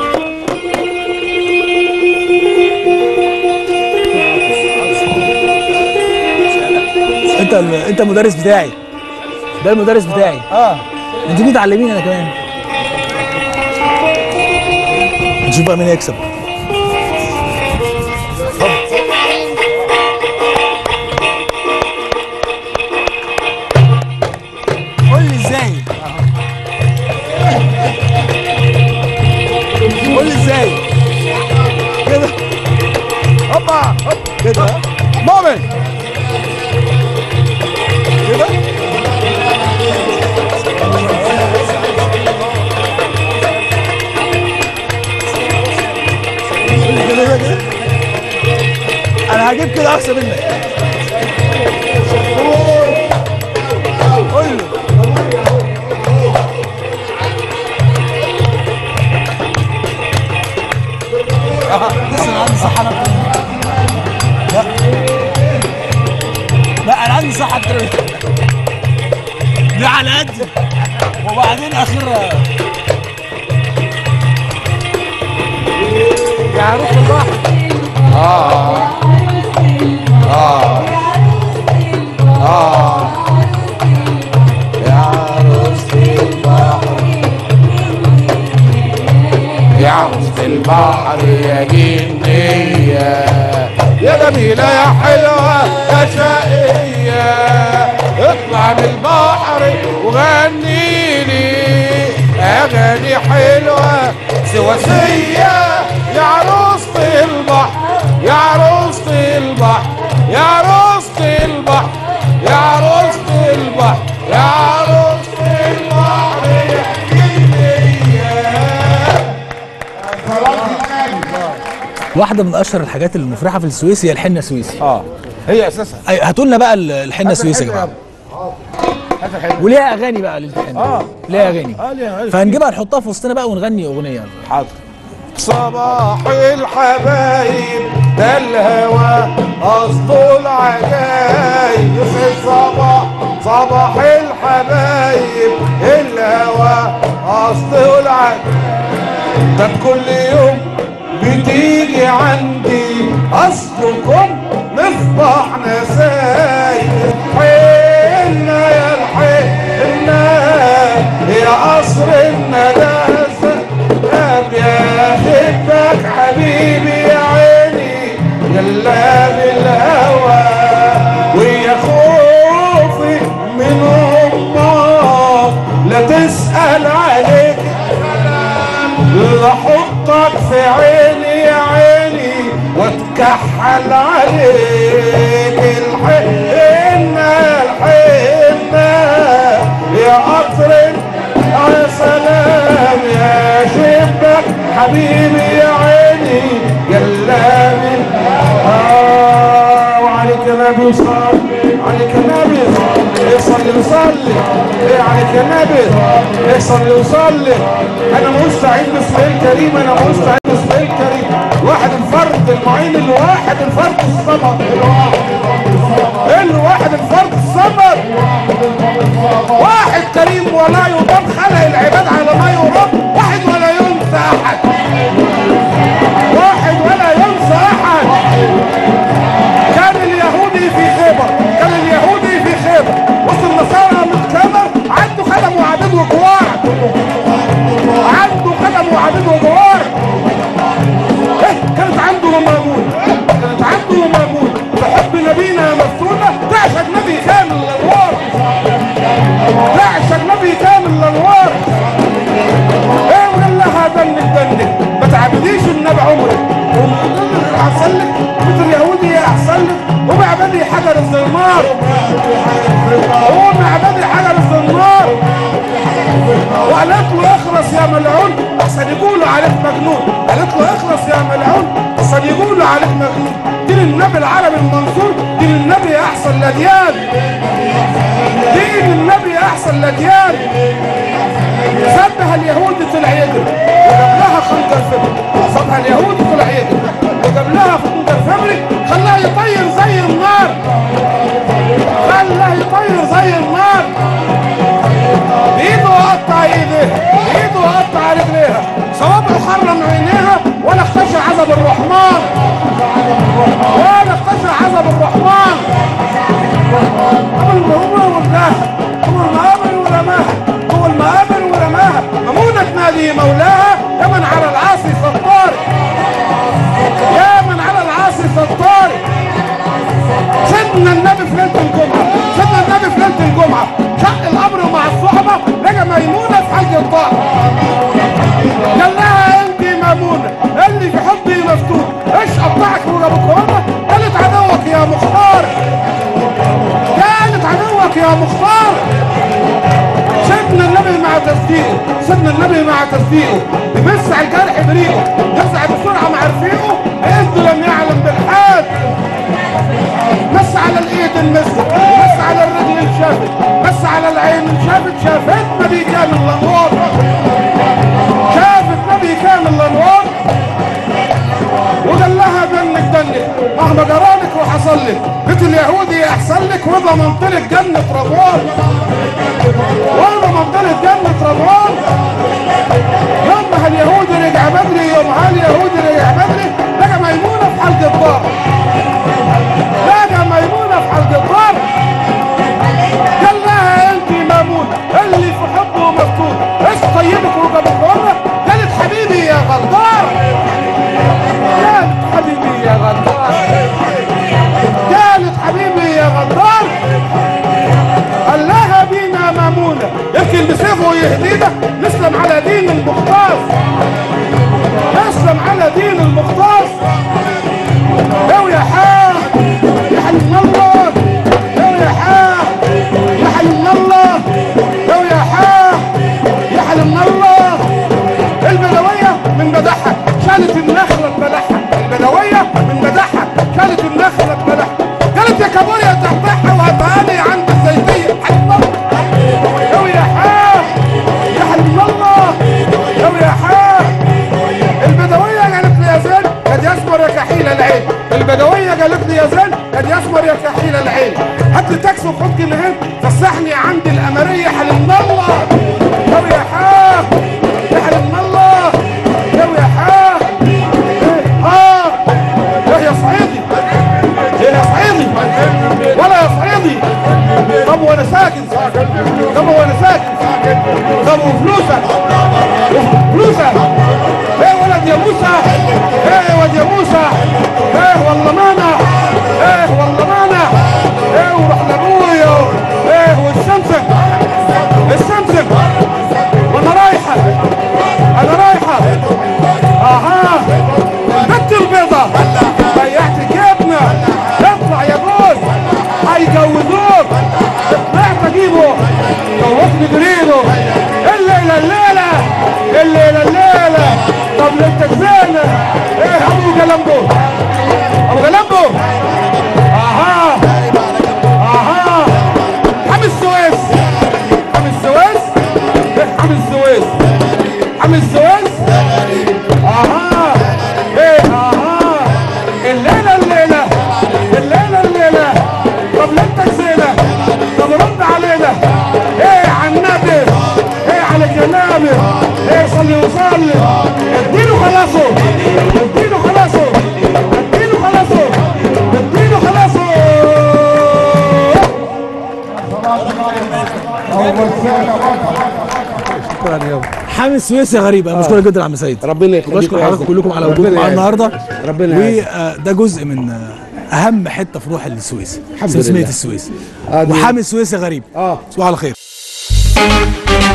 انت ال- انت المدرس بتاعي ده المدرس بتاعي اه انت تيجي تعلميني انا كمان نشوف بقى مين يكسب قول لي ازاي قول لي ازاي كده هوبا هوب كده مؤمن هجيب كده احسن منك قول له آه، لسه انا عندي صحة انا لا لا انا عندي صحة اكتر منك. دي على قدي وبعدين اخرها يا عروس البحر آه آه آه يا عروسة البحر يا عروسة البحر يا جنية يا جميلة يا حلوة يا شقية اطلع من البحر وغني لي أغاني حلوة سواسية يا عروسة البحر يا عروسة البحر يا عروسة البحر يا عروسة البحر يا عروسة البحر يا جنية واحدة من أشهر الحاجات المفرحة في السويس هي الحنة السويسي اه هي اساسها أي هاتوا لنا بقى ال- الحنة السويسي يا جماعة وليها أغاني بقى ليلة الحنة اه ليها أغاني اه ليها أغاني. فهنجيبها نحطها في وسطنا بقى ونغني أغنية حاضر صباح الحبايب ده الهوى قصده العجايب صباح صباح الحبايب الهوى قصده العجايب ده كل يوم بتيجي عندي اصلكم مصباح نسايب حنا يا الحنا يا قصر النداسه يا حبك حبيبي يا عيني يلا بالهوى ويا خوفي من امك لا تسأل عليك لا احطك في عيني يا عيني واتكحل عليك الحنة الحنة يا قطر يا سلام يا شبك حبيبي يا عيني جلابي آه وعليك نبي صلي عليك نبي صلي وصلي إيه عليك يا نبي إيه صلي وصلي انا مستعين باسم الكريم انا مستعين باسم الكريم واحد الفرد المعين الواحد الفرد الصمد الواحد الفرد الصمد واحد كريم ولا يضام خلق العباد على ما يرام واحد ولا ينسى احد واحد ولا ينسى احد كان اليهودي في خيبر كان اليهودي في خيبر وسط النصارى من خيبر عنده خدم وعبيد وجوار عنده خدم وعبيد وجوار إيه؟ كانت عنده مامون كانت عنده مامون بحب نبينا مفتونة تعشق نبي كامل الانوار تعشق نبي كامل الانوار ايه وقال لها دنك دنك ما تعبديش النبي عمرك احسن لك مثل يهودي احسن لك ومعبدي حجر الزنار هو معبدي حجر الزنار وقالت له اخرس يا ملعون احسن يقولوا عليك مجنون قالت له اخرس يا ملعون احسن يقولوا عليك مجنون دين النبي العربي المنصور دين النبي احسن الاديان دين النبي احسن الاديان سبها اليهود طلع يجري وجاب لها خنجر فبري سبها اليهود طلع يجري وجاب لها خنجر فبري خلاها يطير زي النار خلاها يطير زي النار بايده قطع ايديها بايده قطع رجليها صوابعه خرم عينيها ولا اختشى عذب الرحمن ولا اختشى عذب الرحمن قبل ما هو وراها اول ما قابل ورماها اول ما قابل ورماها ممونة نادي مولاها يا من على العاصي ستار يا من على العاصي ستار سيدنا النبي في ليله الجمعه سيدنا النبي في ليله الجمعه شق القبر مع الصحبه لقى ميمونه في حج الطاعه قال لها انت ميمونه اللي في حبي مفتوح ايش قطعك ورا بكره قالت عدوك يا مختار قالت عدوك يا مختار سيدنا النبي مع تصديقه سيدنا النبي مع تصديقه يمس على الجرح بريقه يسعى بسرعه مع رفيقه باذن لم يعلم بالحال المسك بس على الرجل شافت بس على العين شافت شافت نبي كامل الانوار شافت نبي كامل الانوار وقال لها دنك دنك مهما جرالك وحصل لك بيت اليهودي احسن لك وضمنت لك جنة رضوان وضمنت لك جنة رضوان يوم اليهودي رجع بدري يوم اليهودي رجع بدري لقى ميمونة في حلق الدار لقى ميمونة في حلق الدار قال لها انت ميمونة اللي في حبه مفتون ايش طيبك وجابك ورا قالت حبيبي يا غدار قالت حبيبي يا غدار قالت حبيبي يا غدار قال لها بينا مامونة يمكن بسيفه يهدينا نسلم على دين المختار نسلم على دين المختار لو يا حاج يا حلم الله لو يا حاج يا حلم الله لو يا حاج يا حلم الله البدوية من بدحها شالت النخلة ببلحها البدوية من بدحها شالت النخلة ببلحها قالت يا كابوريا تحتها وهتهاني عند الزيتية حلم الله لو يا حاج يا حلم الله لو يا حاج البدوية قالت لي يا زين قد يسمر يا كحيل العين البدوية قالت لي يا زين قد يسمر يا كحيل العين هات لي تاكسي وخد جنيهين فسحني عند الأمرية حلم الله لو يا حاج يا حلم الله لو يا حاج اه يا يا صعيدي يا يا صعيدي ولا يا صعيدي طب وانا ساكن طب وانا ساكن طب وفلوسك فلوسك ايه ولد يا موسى ايه يا ولد يا موسى ايه والله مانا ايه والله مانا ايه وروح لابويا ايه والسمسم السمسم وانا رايحه انا رايحه اها البت البيضة ضيعت الجبنة اطلع يا جوز هيجوزوك طلعت اجيبه جوزني جريده الليلة الليلة الليلة الليلة طب انت جزانة ايه ابو جلمبو ابو جلمبو اها اها حامي السويس حامي السويس ايه حامي السويس حامي السويس اها ايه اها الليلة الليلة الليلة الليلة طب لا انت جزينة طب رد علينا ايه على النبي ايه على كلامي ايه صلي وصلي اديله خلاصه اديله خلاصه اديله خلاصه اديله خلاصه شكرا يا حامي السويسي غريب انا بشكرك جدا يا عم سيد ربنا يخليك بشكر ويعزك. حضراتكم كلكم على ربنا وجودكم معانا يعزك. النهارده ربنا يعزك. وده جزء من آه، اهم حته في روح السويس الحمد سمسمية لله. السويس آه، دي- وحامي السويسي غريب اه تصبحوا على خير